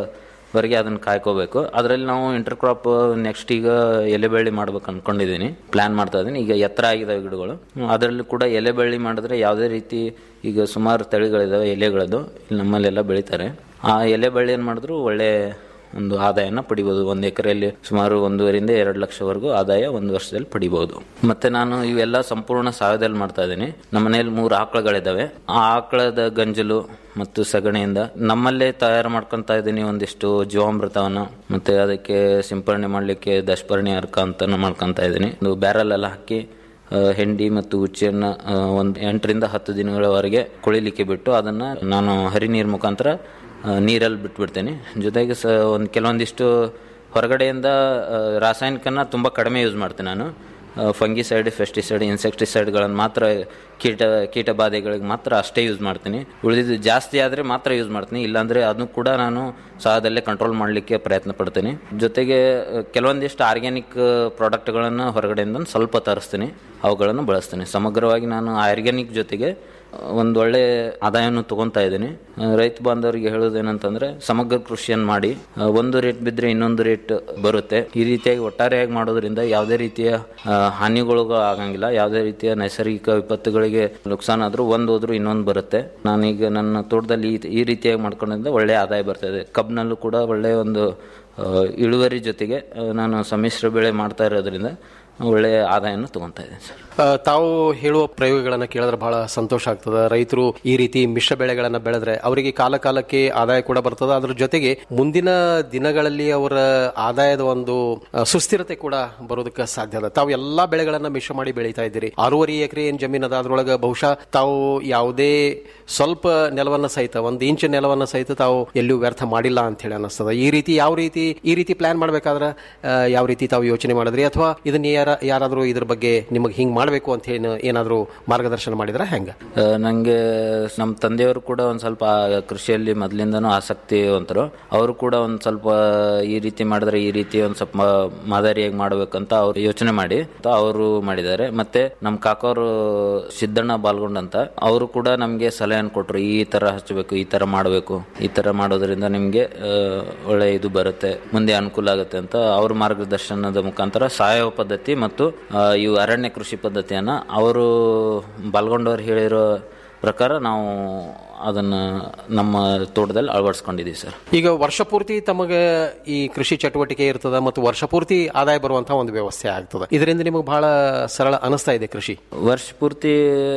ವರೆಗೆ ಅದನ್ನು ಕಾಯ್ಕೋಬೇಕು ಅದರಲ್ಲಿ ನಾವು ಇಂಟರ್ ಕ್ರಾಪ್ ನೆಕ್ಸ್ಟ್ ಈಗ ಎಲೆ ಬೆಳ್ಳಿ ಮಾಡ್ಬೇಕು ಅನ್ಕೊಂಡಿದ್ದೀನಿ ಪ್ಲಾನ್ ಮಾಡ್ತಾ ಇದ್ದೀನಿ ಈಗ ಎತ್ತರ ಆಗಿದಾವೆ ಗಿಡಗಳು ಅದರಲ್ಲಿ ಕೂಡ ಎಲೆ ಬೆಳ್ಳಿ ಮಾಡಿದ್ರೆ ಯಾವುದೇ ರೀತಿ ಈಗ ಸುಮಾರು ತಳಿಗಳಿದಾವೆ ಎಲೆಗಳದ್ದು ಇಲ್ಲಿ ನಮ್ಮಲ್ಲೆಲ್ಲ ಬೆಳಿತಾರೆ ಆ ಎಲೆ ಬೆಳ್ಳಿ ಏನು ಮಾಡಿದ್ರು ಒಳ್ಳೆ ಒಂದು ಆದಾಯನ ಪಡಿಬೋದು ಒಂದು ಎಕರೆಯಲ್ಲಿ ಸುಮಾರು ಒಂದೂವರಿಂದ ಎರಡು ಲಕ್ಷವರೆಗೂ ಆದಾಯ ಒಂದು ವರ್ಷದಲ್ಲಿ ಪಡಿಬಹುದು ಮತ್ತೆ ನಾನು ಇವೆಲ್ಲ ಸಂಪೂರ್ಣ ಸಾವಯದಲ್ಲಿ ಮಾಡ್ತಾ ಇದ್ದೀನಿ ನಮ್ಮ ಮನೆಯಲ್ಲಿ ಮೂರು ಆಕಳುಗಳಿದ್ದಾವೆ ಆ ಆಕಳದ ಗಂಜಲು ಮತ್ತು ಸಗಣಿಯಿಂದ ನಮ್ಮಲ್ಲೇ ತಯಾರು ಮಾಡ್ಕೊಂತ ಇದ್ದೀನಿ ಒಂದಿಷ್ಟು ಜೀವಾಮೃತವನ್ನು ಮತ್ತೆ ಅದಕ್ಕೆ ಸಿಂಪರಣೆ ಮಾಡಲಿಕ್ಕೆ ದಶಪರ್ಣಿ ಅರ್ಕ ಅಂತ ಮಾಡ್ಕೊಂತ ಇದ್ದೀನಿ ಒಂದು ಬ್ಯಾರಲ್ ಎಲ್ಲ ಹಾಕಿ ಆ, ಹೆಂಡಿ ಮತ್ತು ಉಚ್ಚೆಯನ್ನು ಒಂದು ಎಂಟರಿಂದ ಹತ್ತು ದಿನಗಳವರೆಗೆ ಕೊಳಿಲಿಕ್ಕೆ ಬಿಟ್ಟು ಅದನ್ನು ನಾನು ಹರಿ ನೀರು ಮುಖಾಂತರ ಆ, ನೀರಲ್ಲಿ ಬಿಟ್ಬಿಡ್ತೀನಿ ಜೊತೆಗೆ ಸ ಒಂದು ಕೆಲವೊಂದಿಷ್ಟು ಹೊರಗಡೆಯಿಂದ ಆ, ರಾಸಾಯನಿಕನ ತುಂಬ ಕಡಿಮೆ ಯೂಸ್ ಮಾಡ್ತೀನಿ ನಾನು ಫಂಗಿಸೈಡ್ ಫೆಸ್ಟಿಸೈಡ್ ಇನ್ಸೆಕ್ಟಿಸೈಡ್ಗಳನ್ನು ಮಾತ್ರ ಕೀಟ ಕೀಟ ಬಾಧೆಗಳಿಗೆ ಮಾತ್ರ ಅಷ್ಟೇ ಯೂಸ್ ಮಾಡ್ತೀನಿ ಉಳಿದಿದ್ದು ಜಾಸ್ತಿ ಆದರೆ ಮಾತ್ರ ಯೂಸ್ ಮಾಡ್ತೀನಿ ಇಲ್ಲಾಂದರೆ ಅದನ್ನು ಕೂಡ ನಾನು ಸಹದಲ್ಲೇ ಕಂಟ್ರೋಲ್ ಮಾಡಲಿಕ್ಕೆ ಪ್ರಯತ್ನ ಪಡ್ತೀನಿ ಜೊತೆಗೆ ಆ, ಕೆಲವೊಂದಿಷ್ಟು ಆರ್ಗ್ಯಾನಿಕ್ ಪ್ರಾಡಕ್ಟ್ಗಳನ್ನು ಹೊರಗಡೆಯಿಂದ ಸ್ವಲ್ಪ ತರಿಸ್ತೀನಿ ಅವುಗಳನ್ನು ಬಳಸ್ತೀನಿ ಸಮಗ್ರವಾಗಿ ನಾನು ಆರ್ಗ್ಯಾನಿಕ್ ಜೊತೆಗೆ ಒಂದು ಒಳ್ಳೆ ಆದಾಯವನ್ನು ತಗೊಂತಾ ಇದ್ದೀನಿ ಆ, ರೈತ ಬಾಂಧವರಿಗೆ ಹೇಳೋದೇನಂತಂದ್ರೆ ಸಮಗ್ರ ಕೃಷಿಯನ್ನು ಮಾಡಿ ಆ, ಒಂದು ರೇಟ್ ಬಿದ್ದರೆ ಇನ್ನೊಂದು ರೇಟ್ ಬರುತ್ತೆ ಈ ರೀತಿಯಾಗಿ ಒಟ್ಟಾರೆಯಾಗಿ ಮಾಡೋದ್ರಿಂದ ಯಾವುದೇ ರೀತಿಯ ಆ, ಹಾನಿಗಳು ಆಗಂಗಿಲ್ಲ ಯಾವುದೇ ರೀತಿಯ ನೈಸರ್ಗಿಕ ವಿಪತ್ತುಗಳಿಗೆ ನುಕ್ಸಾನ್ ಆದ್ರೂ ಒಂದು ಹೋದ್ರೂ ಇನ್ನೊಂದು ಬರುತ್ತೆ ನಾನೀಗ ನನ್ನ ತೋಟದಲ್ಲಿ ಈ- ಈ ರೀತಿಯಾಗಿ ಮಾಡ್ಕೊಂಡಿದ್ದ ಒಳ್ಳೆ ಆದಾಯ ಬರ್ತದೆ ಕಬ್ಬಿನಲ್ಲೂ ಕೂಡ ಒಳ್ಳೆಯ ಒಂದು ಆ, ಇಳುವರಿ ಜೊತೆಗೆ ಆ, ನಾನು ಸಮ್ಮಿಶ್ರ ಬೆಳೆ ಮಾಡ್ತಾ ಇರೋದ್ರಿಂದ ಒಳ್ಳೆಯ ಆದಾಯನ ತಗೊಂತಾ ಇದ್ದೀನಿ ಸರ್ ಆ, ತಾವು ಹೇಳುವ ಪ್ರಯೋಗಗಳನ್ನು ಕೇಳಿದ್ರೆ ಬಹಳ ಸಂತೋಷ ಆಗ್ತದೆ ರೈತರು ಈ ರೀತಿ ಮಿಶ್ರ ಬೆಳೆಗಳನ್ನ ಬೆಳೆದ್ರೆ ಅವರಿಗೆ ಕಾಲ ಕಾಲಕ್ಕೆ ಆದಾಯ ಕೂಡ ಬರ್ತದೆ ಅದ್ರ ಜೊತೆಗೆ ಮುಂದಿನ ದಿನಗಳಲ್ಲಿ ಅವರ ಆದಾಯದ ಒಂದು ಆ, ಸುಸ್ಥಿರತೆ ಕೂಡ ಬರೋದಕ್ಕೆ ಸಾಧ್ಯ ಅದ ತಾವು ಎಲ್ಲಾ ಬೆಳೆಗಳನ್ನ ಮಿಶ್ರ ಮಾಡಿ ಬೆಳೀತಾ ಇದ್ದೀರಿ ಆರೂವರೆ ಎಕರೆ ಏನ್ ಜಮೀನ್ ಅದ ಅದ್ರೊಳಗೆ ಬಹುಶಃ ತಾವು ಯಾವುದೇ ಸ್ವಲ್ಪ ನೆಲವನ್ನ ಸಹಿತ ಒಂದು ಇಂಚ್ ನೆಲವನ್ನ ಸಹಿತ ತಾವು ಎಲ್ಲೂ ವ್ಯರ್ಥ ಮಾಡಿಲ್ಲ ಅಂತ ಹೇಳಿ ಅನಿಸ್ತದ ಈ ರೀತಿ ಯಾವ ರೀತಿ ಈ ರೀತಿ ಪ್ಲಾನ್ ಮಾಡ್ಬೇಕಾದ್ರೆ ಆ, ಯಾವ ರೀತಿ ತಾವು ಯೋಚನೆ ಮಾಡಿದ್ರಿ ಅಥವಾ ಇದನ್ನ ಯಾರ ಯಾರಾದ್ರೂ ಇದ್ರ ಬಗ್ಗೆ ನಿಮಗೆ ಹಿಂಗ್ ಮಾಡಬೇಕು ಅಂತ ಹೇಳಿ ಏನಾದ್ರೂ ಮಾರ್ಗದರ್ಶನ ಮಾಡಿದ್ರ ಹೆಂಗ ಆ, ನಂಗೆ ನಮ್ಮ ತಂದೆಯವರು ಕೂಡ ಒಂದು ಸ್ವಲ್ಪ ಆ ಕೃಷಿಯಲ್ಲಿ ಮೊದಲಿಂದನೂ ಆಸಕ್ತಿವಂತರು ಅವರು ಕೂಡ ಒಂದು ಸ್ವಲ್ಪ ಈ ರೀತಿ ಮಾಡಿದ್ರೆ ಈ ರೀತಿ ಒಂದು ಸ್ವಲ್ಪ ಮ- ಮಾದರಿಯಾಗಿ ಮಾಡ್ಬೇಕಂತ ಅವ್ರು ಯೋಚನೆ ಮಾಡಿ ಅವರು ಮಾಡಿದ್ದಾರೆ ಮತ್ತೆ ನಮ್ಮ ಕಾಕೋರು ಸಿದ್ದಣ್ಣ ಬಾಲ್ಗೊಂಡ್ ಅಂತ ಅವರು ಕೂಡ ನಮಗೆ ಸಲಹೆಯನ್ನು ಕೊಟ್ಟರು ಈ ತರ ಹಚ್ಚಬೇಕು ಈ ತರ ಮಾಡಬೇಕು ಈ ತರ ಮಾಡೋದ್ರಿಂದ ನಿಮಗೆ ಒಳ್ಳೆ ಇದು ಬರುತ್ತೆ ಮುಂದೆ ಅನುಕೂಲ ಆಗುತ್ತೆ ಅಂತ ಅವ್ರ ಮಾರ್ಗದರ್ಶನದ ಮುಖಾಂತರ ಸಾವಯವ ಪದ್ಧತಿ ಮತ್ತು ಆ, ಇವು ಅರಣ್ಯ ಕೃಷಿ ಪದ್ಧತಿಯನ್ನ ಅವರು ಬಾಲ್ಗೊಂಡವ್ರು ಹೇಳಿರೋ ಪ್ರಕಾರ ನಾವು ಅದನ್ನ ನಮ್ಮ ತೋಟದಲ್ಲಿ ಅಳವಡಿಸ್ಕೊಂಡಿದ್ದೀವಿ ಸರ್ ಈಗ ವರ್ಷ ಪೂರ್ತಿ ತಮಗೆ ಈ ಕೃಷಿ ಚಟುವಟಿಕೆ ಇರ್ತದ ಮತ್ತು ವರ್ಷ ಪೂರ್ತಿ ಆದಾಯ ಬರುವಂತಹ ಒಂದು ವ್ಯವಸ್ಥೆ ಆಗ್ತದೆ ಇದರಿಂದ ನಿಮಗೆ ಬಹಳ ಸರಳ ಅನಿಸ್ತಾ ಇದೆ ಕೃಷಿ ವರ್ಷ ಪೂರ್ತಿ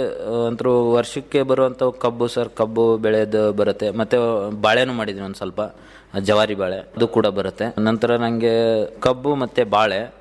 ಅಂತರೂ ವರ್ಷಕ್ಕೆ ಬರುವಂತ ಕಬ್ಬು ಸರ್ ಕಬ್ಬು ಬೆಳೆದು ಬರುತ್ತೆ ಮತ್ತೆ ಬಾಳೆನೂ ಮಾಡಿದ್ವಿ ಒಂದು ಸ್ವಲ್ಪ ಜವಾರಿ ಬಾಳೆ ಅದು ಕೂಡ ಬರುತ್ತೆ ನಂತರ ನನಗೆ ಕಬ್ಬು ಮತ್ತೆ ಬಾಳೆ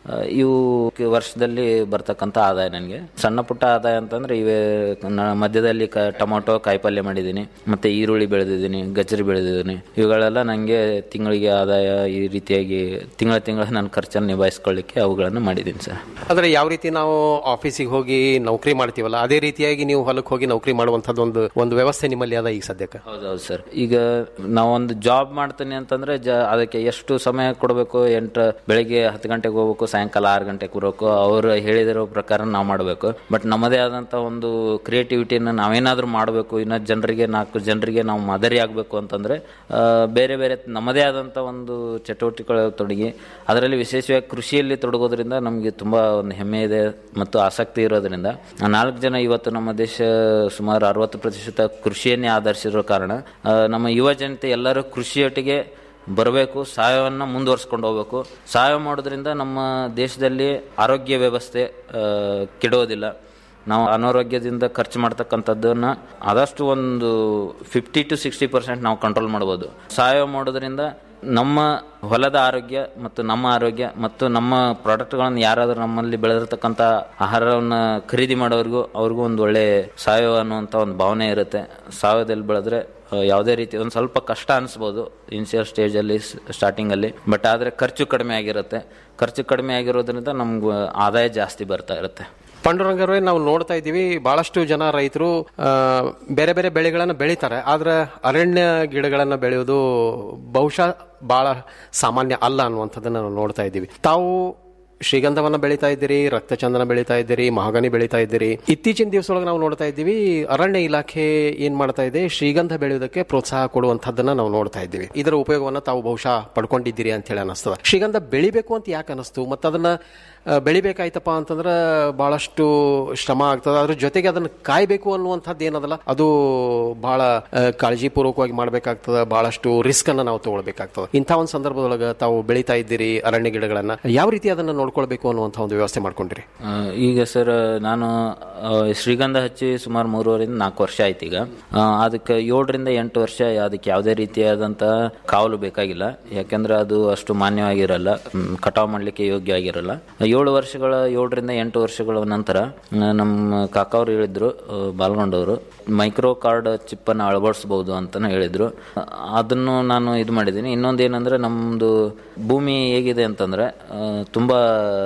ಆ, ಇವು ಕ- ವರ್ಷದಲ್ಲಿ ಬರ್ತಕ್ಕಂಥ ಆದಾಯ ನನಗೆ ಸಣ್ಣ ಪುಟ್ಟ ಆದಾಯ ಅಂತಂದ್ರೆ ಇವೇ ನ- ಮಧ್ಯದಲ್ಲಿ ಕ ಟೊಮೊಟೊ ಕಾಯಿಪಲ್ಯ ಮಾಡಿದ್ದೀನಿ ಮತ್ತೆ ಈರುಳ್ಳಿ ಬೆಳೆದಿದ್ದೀನಿ ಗಜ್ಜರಿ ಬೆಳೆದಿದ್ದೀನಿ ಇವುಗಳೆಲ್ಲ ನನಗೆ ತಿಂಗಳಿಗೆ ಆದಾಯ ಈ ರೀತಿಯಾಗಿ ತಿಂಗಳ ತಿಂಗಳ ನನ್ನ ಖರ್ಚನ್ನು ನಿಭಾಯಿಸ್ಕೊಳ್ಳಿಕ್ಕೆ ಅವುಗಳನ್ನು ಮಾಡಿದ್ದೀನಿ ಸರ್ ಅಂದ್ರೆ ಯಾವ ರೀತಿ ನಾವು ಆಫೀಸಿಗೆ ಹೋಗಿ ನೌಕರಿ ಮಾಡ್ತೀವಲ್ಲ ಅದೇ ರೀತಿಯಾಗಿ ನೀವು ಹೊಲಕ್ಕೆ ಹೋಗಿ ನೌಕರಿ ಮಾಡುವಂತದ್ದು ಒಂದು ಒಂದು ವ್ಯವಸ್ಥೆ ನಿಮ್ಮಲ್ಲಿ ಅದ ಈಗ ಸದ್ಯಕ್ಕೆ ಹೌದೌದು ಸರ್ ಈಗ ನಾವೊಂದು ಜಾಬ್ ಮಾಡ್ತೀನಿ ಅಂತಂದ್ರೆ ಜ ಅದಕ್ಕೆ ಎಷ್ಟು ಸಮಯ ಕೊಡಬೇಕು ಎಂಟು ಬೆಳಿಗ್ಗೆ ಹತ್ತು ಗಂಟೆಗೆ ಹೋಗ್ಬೇಕು ಸಾಯಂಕಾಲ ಆರು ಗಂಟೆಗೆ ಬರಬೇಕು ಅವರು ಹೇಳಿದಿರೋ ಪ್ರಕಾರ ನಾವು ಮಾಡಬೇಕು ಬಟ್ ನಮ್ಮದೇ ಆದಂಥ ಒಂದು ಕ್ರಿಯೇಟಿವಿಟಿನ ನಾವೇನಾದ್ರೂ ಮಾಡಬೇಕು ಇನ್ನು ಜನರಿಗೆ ನಾಲ್ಕು ಜನರಿಗೆ ನಾವು ಮಾದರಿ ಆಗಬೇಕು ಅಂತಂದ್ರೆ ಆ, ಬೇರೆ ಬೇರೆ ನಮ್ಮದೇ ಆದಂಥ ಒಂದು ಚಟುವಟಿಕೆಗಳು ತೊಡಗಿ ಅದರಲ್ಲಿ ವಿಶೇಷವಾಗಿ ಕೃಷಿಯಲ್ಲಿ ತೊಡಗೋದ್ರಿಂದ ನಮಗೆ ತುಂಬಾ ಒಂದು ಹೆಮ್ಮೆ ಇದೆ ಮತ್ತು ಆಸಕ್ತಿ ಇರೋದ್ರಿಂದ ಆ ನಾಲ್ಕು ಜನ ಇವತ್ತು ನಮ್ಮ ದೇಶ ಸುಮಾರು ಅರವತ್ತು ಪ್ರತಿಶತ ಕೃಷಿಯನ್ನೇ ಆಧರಿಸಿರೋ ಕಾರಣ ಆ, ನಮ್ಮ ಯುವ ಜನತೆ ಎಲ್ಲರೂ ಕೃಷಿಯೊಟ್ಟಿಗೆ ಬರಬೇಕು ಸಾವಯವನ್ನ ಮುಂದುವರ್ಸ್ಕೊಂಡು ಹೋಗ್ಬೇಕು ಸಾವಯವ ಮಾಡೋದ್ರಿಂದ ನಮ್ಮ ದೇಶದಲ್ಲಿ ಆರೋಗ್ಯ ವ್ಯವಸ್ಥೆ ಆ, ಕೆಡೋದಿಲ್ಲ ನಾವು ಅನಾರೋಗ್ಯದಿಂದ ಖರ್ಚು ಮಾಡ್ತಕ್ಕಂಥದ್ದನ್ನ ಆದಷ್ಟು ಒಂದು ಫಿಫ್ಟಿ ಟು ಸಿಕ್ಸ್ಟಿ ಪರ್ಸೆಂಟ್ ನಾವು ಕಂಟ್ರೋಲ್ ಮಾಡ್ಬೋದು ಸಾವಯವ ಮಾಡೋದ್ರಿಂದ ನಮ್ಮ ಹೊಲದ ಆರೋಗ್ಯ ಮತ್ತು ನಮ್ಮ ಆರೋಗ್ಯ ಮತ್ತು ನಮ್ಮ ಪ್ರಾಡಕ್ಟ್ಗಳನ್ನು ಯಾರಾದರೂ ನಮ್ಮಲ್ಲಿ ಬೆಳೆದಿರ್ತಕ್ಕಂಥ ಆಹಾರವನ್ನು ಖರೀದಿ ಮಾಡೋರಿಗೂ ಅವ್ರಿಗೂ ಒಂದು ಒಳ್ಳೆ ಸಾವಯವ ಅನ್ನುವಂಥ ಒಂದು ಭಾವನೆ ಇರುತ್ತೆ ಸಾವಯವದಲ್ಲಿ ಬೆಳೆದ್ರೆ ಆ, ಯಾವುದೇ ರೀತಿ ಒಂದು ಸ್ವಲ್ಪ ಕಷ್ಟ ಅನಿಸ್ಬೋದು ಇನಿಷಿಯಲ್ ಸ್ಟೇಜಲ್ಲಿ ಸ್ಟಾರ್ಟಿಂಗಲ್ಲಿ ಬಟ್ ಆದರೆ ಖರ್ಚು ಕಡಿಮೆ ಆಗಿರುತ್ತೆ ಖರ್ಚು ಕಡಿಮೆ ಆಗಿರೋದ್ರಿಂದ ನಮ್ಗೆ ಆದಾಯ ಜಾಸ್ತಿ ಬರ್ತಾ ಇರುತ್ತೆ ಪಾಂಡುರಂಗರೇ ನಾವು ನೋಡ್ತಾ ಇದ್ದೀವಿ ಬಹಳಷ್ಟು ಜನ ರೈತರು ಆ, ಬೇರೆ ಬೇರೆ ಬೆಳೆಗಳನ್ನು ಬೆಳೀತಾರೆ ಆದ್ರೆ ಅರಣ್ಯ ಗಿಡಗಳನ್ನು ಬೆಳೆಯೋದು ಬಹುಶಃ ಬಹಳ ಸಾಮಾನ್ಯ ಅಲ್ಲ ಅನ್ನುವಂಥದ್ದನ್ನ ನಾವು ನೋಡ್ತಾ ಇದ್ದೀವಿ ತಾವು ಶ್ರೀಗಂಧವನ್ನ ಬೆಳೀತಾ ಇದ್ದೀರಿ ರಕ್ತಚಂದನ ಬೆಳೀತಾ ಇದ್ದೀರಿ ಮಹಾಗನಿ ಬೆಳೀತಾ ಇದ್ದೀರಿ ಇತ್ತೀಚಿನ ದಿವಸದೊಳಗೆ ನಾವು ನೋಡ್ತಾ ಇದ್ದೀವಿ ಅರಣ್ಯ ಇಲಾಖೆ ಏನ್ ಮಾಡ್ತಾ ಇದೆ ಶ್ರೀಗಂಧ ಬೆಳೆಯೋದಕ್ಕೆ ಪ್ರೋತ್ಸಾಹ ಕೊಡುವಂತದ್ದನ್ನ ನಾವು ನೋಡ್ತಾ ಇದ್ದೀವಿ ಇದರ ಉಪಯೋಗವನ್ನ ತಾವು ಬಹುಶಃ ಪಡ್ಕೊಂಡಿದ್ದೀರಿ ಅಂತ ಹೇಳಿ ಅನಿಸ್ತದ ಶ್ರೀಗಂಧ ಬೆಳಿಬೇಕು ಅಂತ ಯಾಕೆ ಅನಿಸ್ತು ಮತ್ತು ಅದನ್ನ ಆ, ಬೆಳಿಬೇಕಾಯ್ತಪ್ಪ ಅಂತಂದ್ರೆ ಬಹಳಷ್ಟು ಶ್ರಮ ಆಗ್ತದೆ ಅದ್ರ ಜೊತೆಗೆ ಅದನ್ನ ಕಾಯ್ಬೇಕು ಅನ್ನುವಂಥದ್ದು ಏನದಲ್ಲ ಅದು ಬಹಳ ಆ, ಕಾಳಜಿಪೂರ್ವಕವಾಗಿ ಮಾಡ್ಬೇಕಾಗ್ತದೆ ಬಹಳಷ್ಟು ರಿಸ್ಕ್ ಅನ್ನ ನಾವು ತಗೊಳ್ಬೇಕಾಗ್ತದೆ ಇಂಥ ಒಂದು ಸಂದರ್ಭದೊಳಗೆ ತಾವು ಬೆಳೀತಾ ಇದ್ದೀರಿ ಅರಣ್ಯ ಗಿಡಗಳನ್ನ ಯಾವ ರೀತಿ ಅದನ್ನ ನೋಡ್ಕೊಳ್ಬೇಕು ಅನ್ನುವಂಥ ಒಂದು ವ್ಯವಸ್ಥೆ ಮಾಡ್ಕೊಂಡಿರಿ ಆ, ಈಗ ಸರ್ ನಾನು ಆ, ಶ್ರೀಗಂಧ ಹಚ್ಚಿ ಸುಮಾರು ಮೂರುವರಿಂದ ನಾಲ್ಕು ವರ್ಷ ಆಯ್ತು ಈಗ ಆ, ಅದಕ್ಕೆ ಏಳರಿಂದ ಎಂಟು ವರ್ಷ ಅದಕ್ಕೆ ಯಾವುದೇ ರೀತಿಯಾದಂಥ ಕಾವಲು ಬೇಕಾಗಿಲ್ಲ ಯಾಕೆಂದ್ರೆ ಅದು ಅಷ್ಟು ಮಾನ್ಯವಾಗಿರಲ್ಲ ಮ್, ಕಟಾವು ಮಾಡಲಿಕ್ಕೆ ಯೋಗ್ಯ ಆಗಿರಲ್ಲ ಏಳು ವರ್ಷಗಳ ಏಳರಿಂದ ಎಂಟು ವರ್ಷಗಳ ನಂತರ ಆ, ನಮ್ಮ ಕಾಕವ್ರು ಹೇಳಿದ್ರು ಆ, ಬಾಲ್ಗೊಂಡವರು ಮೈಕ್ರೋ ಕಾರ್ಡ್ ಚಿಪ್ಪನ್ನು ಅಳವಡಿಸ್ಬೋದು ಅಂತಲೂ ಹೇಳಿದ್ರು ಆ, ಅದನ್ನು ನಾನು ಇದು ಮಾಡಿದ್ದೀನಿ ಇನ್ನೊಂದು ಏನಂದ್ರೆ ನಮ್ಮದು ಭೂಮಿ ಹೇಗಿದೆ ಅಂತಂದ್ರೆ ಆ, ತುಂಬಾ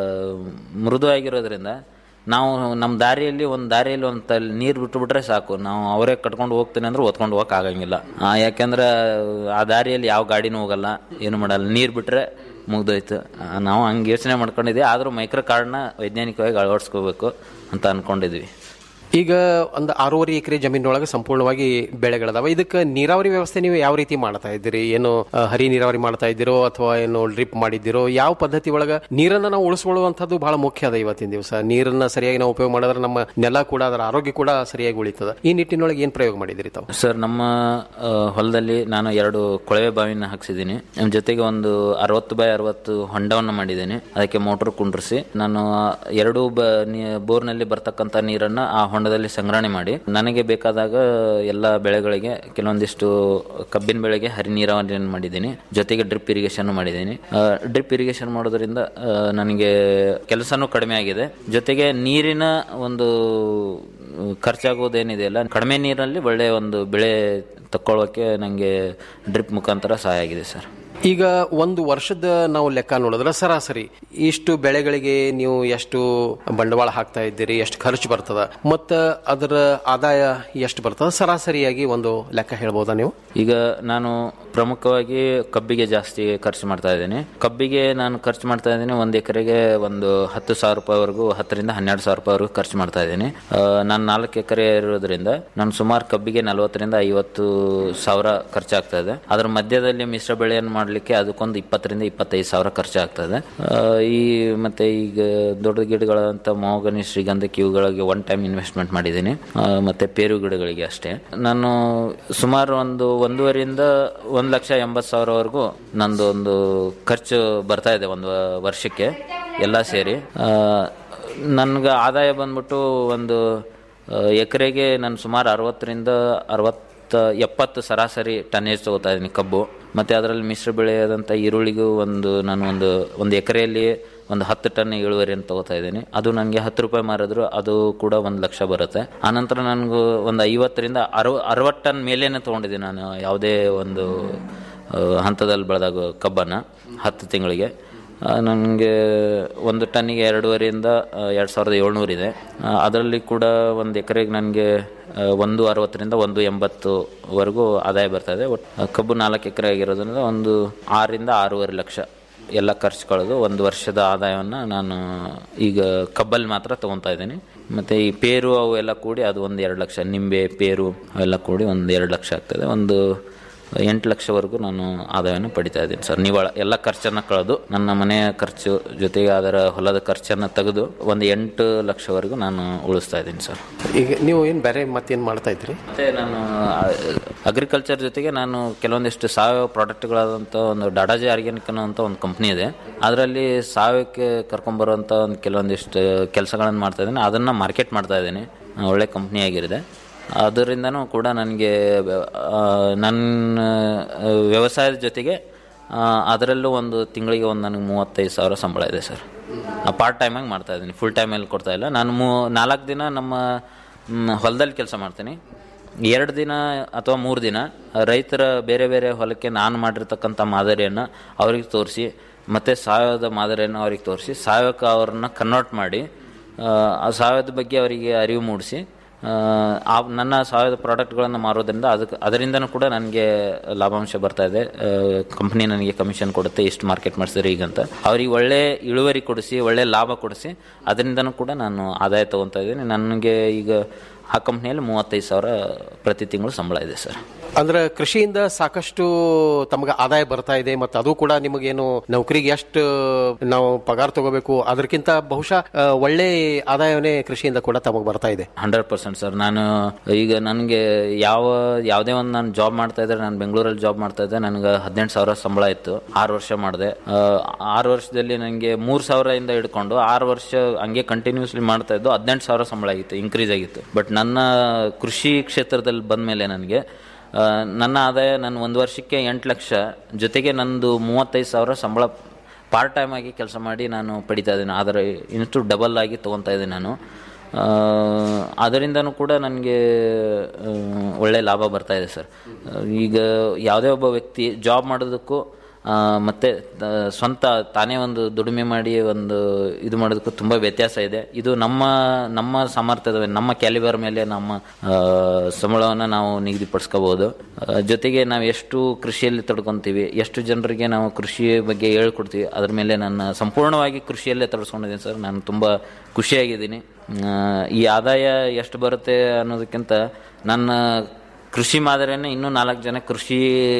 ಮೃದು ಆಗಿರೋದ್ರಿಂದ ನಾವು ನಮ್ಮ ದಾರಿಯಲ್ಲಿ ಒಂದು ದಾರಿಯಲ್ಲಿ ಒಂದು ತಲ್ ನೀರು ಬಿಟ್ಟುಬಿಟ್ರೆ ಸಾಕು ನಾವು ಅವರೇ ಕಟ್ಕೊಂಡು ಹೋಗ್ತೀನಿ ಅಂದ್ರೆ ಓದ್ಕೊಂಡು ಹೋಗಕ್ ಆಗಂಗಿಲ್ಲ ಆ, ಯಾಕೆಂದ್ರೆ ಆ ದಾರಿಯಲ್ಲಿ ಯಾವ ಗಾಡಿನೂ ಹೋಗಲ್ಲ ಏನು ಮಾಡಲ್ಲ ನೀರು ಬಿಟ್ರೆ ಮುಗ್ದೋಯ್ತು ಆ, ನಾವು ಹಂಗೆ ಯೋಚನೆ ಮಾಡ್ಕೊಂಡಿದ್ವಿ ಆದರೂ ಮೈಕ್ರೋ ಕಾರ್ಡ್ನ ವೈಜ್ಞಾನಿಕವಾಗಿ ಅಳವಡಿಸ್ಕೋಬೇಕು ಅಂತ ಅನ್ಕೊಂಡಿದ್ವಿ ಈಗ ಒಂದು ಆರೂವರೆ ಎಕರೆ ಜಮೀನೊಳಗೆ ಸಂಪೂರ್ಣವಾಗಿ ಬೆಳೆಗಳದಾವ ಇದಕ್ಕೆ ನೀರಾವರಿ ವ್ಯವಸ್ಥೆ ನೀವು ಯಾವ ರೀತಿ ಮಾಡ್ತಾ ಇದ್ದೀರಿ ಏನು ಆ, ಹರಿ ನೀರಾವರಿ ಮಾಡ್ತಾ ಇದ್ದೀರೋ ಅಥವಾ ಏನು ಡ್ರಿಪ್ ಮಾಡಿದ್ದೀರೋ ಯಾವ ಪದ್ಧತಿ ಒಳಗೆ ನೀರನ್ನ ನಾವು ಉಳಿಸ್ಕೊಳ್ಳುವಂಥದ್ದು ಬಹಳ ಮುಖ್ಯ ಅದ ಇವತ್ತಿನ ದಿವಸ ನೀರನ್ನ ಸರಿಯಾಗಿ ನಾವು ಉಪಯೋಗ ಮಾಡಿದ್ರೆ ನಮ್ಮ ನೆಲ ಕೂಡ ಅದರ ಆರೋಗ್ಯ ಕೂಡ ಸರಿಯಾಗಿ ಉಳಿತದ ಈ ನಿಟ್ಟಿನೊಳಗೆ ಏನ್ ಪ್ರಯೋಗ ಮಾಡಿದಿರಿ ತಾವು ಸರ್ ನಮ್ಮ ಆ, ಹೊಲದಲ್ಲಿ ನಾನು ಎರಡು ಕೊಳವೆ ಬಾವಿನ ಹಾಕ್ಸಿದ್ದೀನಿ ನಮ್ಮ ಜೊತೆಗೆ ಒಂದು ಅರವತ್ತು ಬೈ ಅರವತ್ತು ಹೊಂಡವನ್ನು ಮಾಡಿದ್ದೀನಿ ಅದಕ್ಕೆ ಮೋಟರ್ ಕುಂಡ್ರಿಸಿ ನಾನು ಎರಡು ಬ ನೀ- ಬೋರ್ನಲ್ಲಿ ಬರ್ತಕ್ಕಂಥ ನೀರನ್ನ ಆ ಹೊಂಡದಲ್ಲಿ ಸಂಗ್ರಹಣೆ ಮಾಡಿ ನನಗೆ ಬೇಕಾದಾಗ ಎಲ್ಲ ಬೆಳೆಗಳಿಗೆ ಕೆಲವೊಂದಿಷ್ಟು ಕಬ್ಬಿನ ಬೆಳೆಗೆ ಹರಿ ನೀರಾವರಿಯನ್ನು ಮಾಡಿದ್ದೀನಿ ಜೊತೆಗೆ ಡ್ರಿಪ್ ಇರಿಗೇಷನ್ ಮಾಡಿದ್ದೀನಿ ಡ್ರಿಪ್ ಇರಿಗೇಷನ್ ಮಾಡೋದ್ರಿಂದ ಆ, ನನಗೆ ಕೆಲಸನೂ ಕಡಿಮೆ ಆಗಿದೆ ಜೊತೆಗೆ ನೀರಿನ ಒಂದು ಖರ್ಚಾಗೋದೇನಿದೆ ಅಲ್ಲ ಕಡಿಮೆ ನೀರಲ್ಲಿ ಒಳ್ಳೆಯ ಒಂದು ಬೆಳೆ ತಕ್ಕೊಳ್ಳೋಕೆ ನನಗೆ ಡ್ರಿಪ್ ಮುಖಾಂತರ ಸಹಾಯ ಆಗಿದೆ ಸರ್ ಈಗ ಒಂದು ವರ್ಷದ ನಾವು ಲೆಕ್ಕ ನೋಡಿದ್ರೆ ಸರಾಸರಿ ಇಷ್ಟು ಬೆಳೆಗಳಿಗೆ ನೀವು ಎಷ್ಟು ಬಂಡವಾಳ ಹಾಕ್ತಾ ಇದ್ದೀರಿ ಎಷ್ಟು ಖರ್ಚು ಬರ್ತದ ಮತ್ತು ಅದರ ಆದಾಯ ಎಷ್ಟು ಬರ್ತದ ಸರಾಸರಿಯಾಗಿ ಒಂದು ಲೆಕ್ಕ ಹೇಳ್ಬೋದಾ ನೀವು ಈಗ ನಾನು ಪ್ರಮುಖವಾಗಿ ಕಬ್ಬಿಗೆ ಜಾಸ್ತಿ ಖರ್ಚು ಮಾಡ್ತಾ ಇದ್ದೀನಿ ಕಬ್ಬಿಗೆ ನಾನು ಖರ್ಚು ಮಾಡ್ತಾ ಇದ್ದೀನಿ ಒಂದು ಎಕರೆಗೆ ಒಂದು ಹತ್ತು ಸಾವಿರ ರೂಪಾಯಿವರೆಗೂ ಹತ್ತರಿಂದ ಹನ್ನೆರಡು ಸಾವಿರ ರೂಪಾಯಿವರೆಗೂ ಖರ್ಚು ಮಾಡ್ತಾ ಇದ್ದೀನಿ ಆ, ನಾನು ನಾಲ್ಕು ಎಕರೆ ಇರೋದ್ರಿಂದ ನಾನು ಸುಮಾರು ಕಬ್ಬಿಗೆ ನಲವತ್ತರಿಂದ ಐವತ್ತು ಸಾವಿರ ಖರ್ಚಾಗ್ತಾ ಇದೆ ಅದ್ರ ಮಧ್ಯದಲ್ಲಿ ಮಿಶ್ರ ಬೆಳೆಯನ್ನು ಮಾಡಲಿಕ್ಕೆ ಅದಕ್ಕೊಂದು ಇಪ್ಪತ್ತರಿಂದ ಇಪ್ಪತ್ತೈದು ಸಾವಿರ ಖರ್ಚಾಗ್ತದೆ ಆ, ಈ ಮತ್ತೆ ಈಗ ದೊಡ್ಡ ಗಿಡಗಳಂತ ಮೋಗನಿ ಶ್ರೀಗಂಧಕ್ಕೆ ಇವುಗಳಿಗೆ ಒನ್ ಟೈಮ್ ಇನ್ವೆಸ್ಟ್ಮೆಂಟ್ ಮಾಡಿದ್ದೀನಿ ಆ, ಮತ್ತೆ ಪೇರು ಗಿಡಗಳಿಗೆ ಅಷ್ಟೇ ನಾನು ಸುಮಾರು ಒಂದು ಒಂದೂವರೆಯಿಂದ ಒಂದು ಲಕ್ಷ ಎಂಬತ್ತು ಸಾವಿರವರೆಗೂ ನಂದು ಒಂದು ಖರ್ಚು ಬರ್ತಾ ಇದೆ ಒಂದು ವರ್ಷಕ್ಕೆ ಎಲ್ಲ ಸೇರಿ ನನಗೆ ಆದಾಯ ಬಂದ್ಬಿಟ್ಟು ಒಂದು ಎಕರೆಗೆ ನಾನು ಸುಮಾರು ಅರವತ್ತರಿಂದ ಅರವತ್ತ ಎಪ್ಪತ್ತು ಸರಾಸರಿ ಟನ್ನೇಜ್ ತಗೋತಾ ಇದ್ದೀನಿ ಕಬ್ಬು ಮತ್ತು ಅದರಲ್ಲಿ ಮಿಶ್ರ ಬೆಳೆಯಾದಂಥ ಈರುಳ್ಳಿಗೂ ಒಂದು ನಾನು ಒಂದು ಒಂದು ಎಕರೆಯಲ್ಲಿ ಒಂದು ಹತ್ತು ಟನ್ ಇಳುವರಿಯನ್ನು ತಗೋತಾ ಇದ್ದೀನಿ ಅದು ನನಗೆ ಹತ್ತು ರೂಪಾಯಿ ಮಾರಿದ್ರು ಅದು ಕೂಡ ಒಂದು ಲಕ್ಷ ಬರುತ್ತೆ ಆನಂತರ ನನಗೂ ಒಂದು ಐವತ್ತರಿಂದ ಅರವ ಅರವತ್ತು ಟನ್ ಮೇಲೇನೆ ತೊಗೊಂಡಿದ್ದೀನಿ ನಾನು ಯಾವುದೇ ಒಂದು ಆ, ಹಂತದಲ್ಲಿ ಬೆಳೆದಾಗ ಕಬ್ಬನ್ನು ಹತ್ತು ತಿಂಗಳಿಗೆ ನನಗೆ ಒಂದು ಟನ್ನಿಗೆ ಎರಡೂವರೆಯಿಂದ ಎರಡು ಸಾವಿರದ ಏಳ್ನೂರಿದೆ ಅದರಲ್ಲಿ ಕೂಡ ಒಂದು ಎಕರೆಗೆ ನನಗೆ ಒಂದು ಅರವತ್ತರಿಂದ ಒಂದು ಎಂಬತ್ತುವರೆಗೂ ಆದಾಯ ಬರ್ತಾ ಇದೆ ಒಟ್ಟು ಕಬ್ಬು ನಾಲ್ಕು ಎಕರೆ ಆಗಿರೋದ್ರಿಂದ ಒಂದು ಆರರಿಂದ ಆರೂವರೆ ಲಕ್ಷ ಎಲ್ಲ ಖರ್ಚು ಕಳೆದು ಒಂದು ವರ್ಷದ ಆದಾಯವನ್ನು ನಾನು ಈಗ ಕಬ್ಬಲ್ಲಿ ಮಾತ್ರ ತೊಗೊತಾ ಇದ್ದೀನಿ ಮತ್ತು ಈ ಪೇರು ಅವು ಎಲ್ಲ ಕೂಡಿ ಅದು ಒಂದು ಎರಡು ಲಕ್ಷ ನಿಂಬೆ ಪೇರು ಅವೆಲ್ಲ ಕೂಡಿ ಒಂದು ಎರಡು ಲಕ್ಷ ಆಗ್ತದೆ ಒಂದು ಎಂಟು ಲಕ್ಷವರೆಗೂ ನಾನು ಆದಾಯವನ್ನು ಪಡಿತಾ ಇದ್ದೀನಿ ಸರ್ ನಿವಾಳ ಎಲ್ಲ ಖರ್ಚನ್ನು ಕಳೆದು ನನ್ನ ಮನೆಯ ಖರ್ಚು ಜೊತೆಗೆ ಅದರ ಹೊಲದ ಖರ್ಚನ್ನು ತೆಗೆದು ಒಂದು ಎಂಟು ಲಕ್ಷವರೆಗೂ ನಾನು ಉಳಿಸ್ತಾ ಇದ್ದೀನಿ ಸರ್ ಈಗ ನೀವು ಏನು ಬೇರೆ ಮತ್ತೇನು ಮಾಡ್ತಾ ಇದ್ರಿ ಮತ್ತೆ ನಾನು ಅಗ್ರಿಕಲ್ಚರ್ ಜೊತೆಗೆ ನಾನು ಕೆಲವೊಂದಿಷ್ಟು ಸಾವಯವ ಪ್ರಾಡಕ್ಟ್ಗಳಾದಂಥ ಒಂದು ಡಾಡಾಜಿ ಆರ್ಗ್ಯಾನಿಕ್ ಅನ್ನೋಂಥ ಒಂದು ಕಂಪ್ನಿ ಇದೆ ಅದರಲ್ಲಿ ಸಾವಯವಕ್ಕೆ ಕರ್ಕೊಂಬರುವಂಥ ಒಂದು ಕೆಲವೊಂದಿಷ್ಟು ಕೆಲಸಗಳನ್ನು ಮಾಡ್ತಾ ಇದ್ದೀನಿ ಅದನ್ನು ಮಾರ್ಕೆಟ್ ಮಾಡ್ತಾ ಇದ್ದೀನಿ ಒಳ್ಳೆ ಕಂಪ್ನಿ ಆಗಿರಿದೆ ಅದರಿಂದನೂ ಕೂಡ ನನಗೆ ಆ, ನನ್ನ ಆ, ವ್ಯವಸಾಯದ ಜೊತೆಗೆ ಆ, ಅದರಲ್ಲೂ ಒಂದು ತಿಂಗಳಿಗೆ ಒಂದು ನನಗೆ ಮೂವತ್ತೈದು ಸಾವಿರ ಸಂಬಳ ಇದೆ ಸರ್ ಪಾರ್ಟ್ ಟೈಮಾಗಿ ಮಾಡ್ತಾ ಇದ್ದೀನಿ ಫುಲ್ ಟೈಮಲ್ಲಿ ಕೊಡ್ತಾ ಇಲ್ಲ ನಾನು ಮೂ ನಾಲ್ಕು ದಿನ ನಮ್ಮ ಮ್, ಹೊಲದಲ್ಲಿ ಕೆಲಸ ಮಾಡ್ತೀನಿ ಎರಡು ದಿನ ಅಥವಾ ಮೂರು ದಿನ ರೈತರ ಬೇರೆ ಬೇರೆ ಹೊಲಕ್ಕೆ ನಾನು ಮಾಡಿರ್ತಕ್ಕಂಥ ಮಾದರಿಯನ್ನು ಅವ್ರಿಗೆ ತೋರಿಸಿ ಮತ್ತು ಸಾವಯವದ ಮಾದರಿಯನ್ನು ಅವ್ರಿಗೆ ತೋರಿಸಿ ಸಾವಯವಕ್ಕೆ ಅವ್ರನ್ನ ಕನ್ವರ್ಟ್ ಮಾಡಿ ಆ, ಆ ಸಾವಯವದ ಬಗ್ಗೆ ಅವರಿಗೆ ಅರಿವು ಮೂಡಿಸಿ ಆ ನನ್ನ ಸಾವಯವ ಪ್ರಾಡಕ್ಟ್ಗಳನ್ನು ಮಾರೋದ್ರಿಂದ ಅದಕ್ಕೆ ಅದರಿಂದನೂ ಕೂಡ ನನಗೆ ಲಾಭಾಂಶ ಬರ್ತಾ ಇದೆ ಕಂಪ್ನಿ ನನಗೆ ಕಮಿಷನ್ ಕೊಡುತ್ತೆ ಇಷ್ಟು ಮಾರ್ಕೆಟ್ ಮಾಡಿಸಿದ್ರೆ ಈಗಂತ ಅವ್ರಿಗೆ ಒಳ್ಳೆ ಇಳುವರಿ ಕೊಡಿಸಿ ಒಳ್ಳೆ ಲಾಭ ಕೊಡಿಸಿ ಅದರಿಂದನೂ ಕೂಡ ನಾನು ಆದಾಯ ತೊಗೊತಾ ಇದ್ದೀನಿ ನನಗೆ ಈಗ ಆ ಕಂಪ್ನಿಯಲ್ಲಿ ಮೂವತ್ತೈದು ಸಾವಿರ ಪ್ರತಿ ತಿಂಗಳು ಸಂಬಳ ಇದೆ ಸರ್ ಅಂದ್ರೆ ಕೃಷಿಯಿಂದ ಸಾಕಷ್ಟು ತಮಗೆ ಆದಾಯ ಬರ್ತಾ ಇದೆ ಮತ್ತು ಅದು ಕೂಡ ನಿಮಗೇನು ನೌಕರಿಗೆ ಎಷ್ಟು ನಾವು ಪಗಾರ ತಗೋಬೇಕು ಅದಕ್ಕಿಂತ ಬಹುಶಃ ಆ, ಒಳ್ಳೆ ಆದಾಯವೇ ಕೃಷಿಯಿಂದ ಕೂಡ ತಮಗೆ ಬರ್ತಾ ಇದೆ ಹಂಡ್ರೆಡ್ ಪರ್ಸೆಂಟ್ ಸರ್ ನಾನು ಈಗ ನನಗೆ ಯಾವ ಯಾವುದೇ ಒಂದು ನಾನು ಜಾಬ್ ಮಾಡ್ತಾ ಇದ್ದರೆ ನಾನು ಬೆಂಗಳೂರಲ್ಲಿ ಜಾಬ್ ಮಾಡ್ತಾ ಇದ್ದೆ ನನಗೆ ಹದಿನೆಂಟು ಸಾವಿರ ಸಂಬಳ ಇತ್ತು ಆರು ವರ್ಷ ಮಾಡಿದೆ ಆರು ವರ್ಷದಲ್ಲಿ ನನಗೆ ಮೂರು ಸಾವಿರದಿಂದ ಹಿಡ್ಕೊಂಡು ಆರು ವರ್ಷ ಹಂಗೆ ಕಂಟಿನ್ಯೂಸ್ಲಿ ಮಾಡ್ತಾ ಇದ್ದು ಹದಿನೆಂಟು ಸಾವಿರ ಸಂಬಳ ಆಗಿತ್ತು ಇನ್ಕ್ರೀಸ್ ಆಗಿತ್ತು ಬಟ್ ನನ್ನ ಕೃಷಿ ಕ್ಷೇತ್ರದಲ್ಲಿ ಬಂದ ಮೇಲೆ ನನಗೆ ಆ, ನನ್ನ ಆದಾಯ ನಾನು ಒಂದು ವರ್ಷಕ್ಕೆ ಎಂಟು ಲಕ್ಷ ಜೊತೆಗೆ ನಂದು ಮೂವತ್ತೈದು ಸಾವಿರ ಸಂಬಳ ಪಾರ್ಟ್ ಟೈಮ್ ಆಗಿ ಕೆಲಸ ಮಾಡಿ ನಾನು ಪಡಿತಾ ಇದ್ದೀನಿ ಆದರೆ ಇನ್ನಷ್ಟು ಡಬಲ್ ಆಗಿ ತೊಗೊತಾ ಇದ್ದೀನಿ ನಾನು ಆ, ಅದರಿಂದನೂ ಕೂಡ ನನಗೆ ಆ, ಒಳ್ಳೆ ಲಾಭ ಬರ್ತಾ ಇದೆ ಸರ್ ಈಗ ಯಾವುದೇ ಒಬ್ಬ ವ್ಯಕ್ತಿ ಜಾಬ್ ಮಾಡೋದಕ್ಕೂ ಆ, ಮತ್ತೆ ಆ, ಸ್ವಂತ ತಾನೇ ಒಂದು ದುಡಿಮೆ ಮಾಡಿ ಒಂದು ಇದು ಮಾಡೋದಕ್ಕೂ ತುಂಬ ವ್ಯತ್ಯಾಸ ಇದೆ ಇದು ನಮ್ಮ ನಮ್ಮ ಸಾಮರ್ಥ್ಯದ ನಮ್ಮ ಕ್ಯಾಲಿಬರ್ ಮೇಲೆ ನಮ್ಮ ಆ, ಸಂಬಳವನ್ನು ನಾವು ನಿಗದಿಪಡಿಸ್ಕೋಬಹುದು ಆ, ಜೊತೆಗೆ ನಾವು ಎಷ್ಟು ಕೃಷಿಯಲ್ಲಿ ತೊಡ್ಕೊಂತೀವಿ ಎಷ್ಟು ಜನರಿಗೆ ನಾವು ಕೃಷಿ ಬಗ್ಗೆ ಹೇಳ್ಕೊಡ್ತೀವಿ ಅದ್ರ ಮೇಲೆ ನನ್ನ ಸಂಪೂರ್ಣವಾಗಿ ಕೃಷಿಯಲ್ಲೇ ತೊಡಸ್ಕೊಂಡಿದ್ದೀನಿ ಸರ್ ನಾನು ತುಂಬ ಖುಷಿಯಾಗಿದ್ದೀನಿ ಆ, ಈ ಆದಾಯ ಎಷ್ಟು ಬರುತ್ತೆ ಅನ್ನೋದಕ್ಕಿಂತ ನನ್ನ ಕೃಷಿ ಮಾದರಿಯನ್ನು ಇನ್ನೂ ನಾಲ್ಕು ಜನ ಕೃಷಿ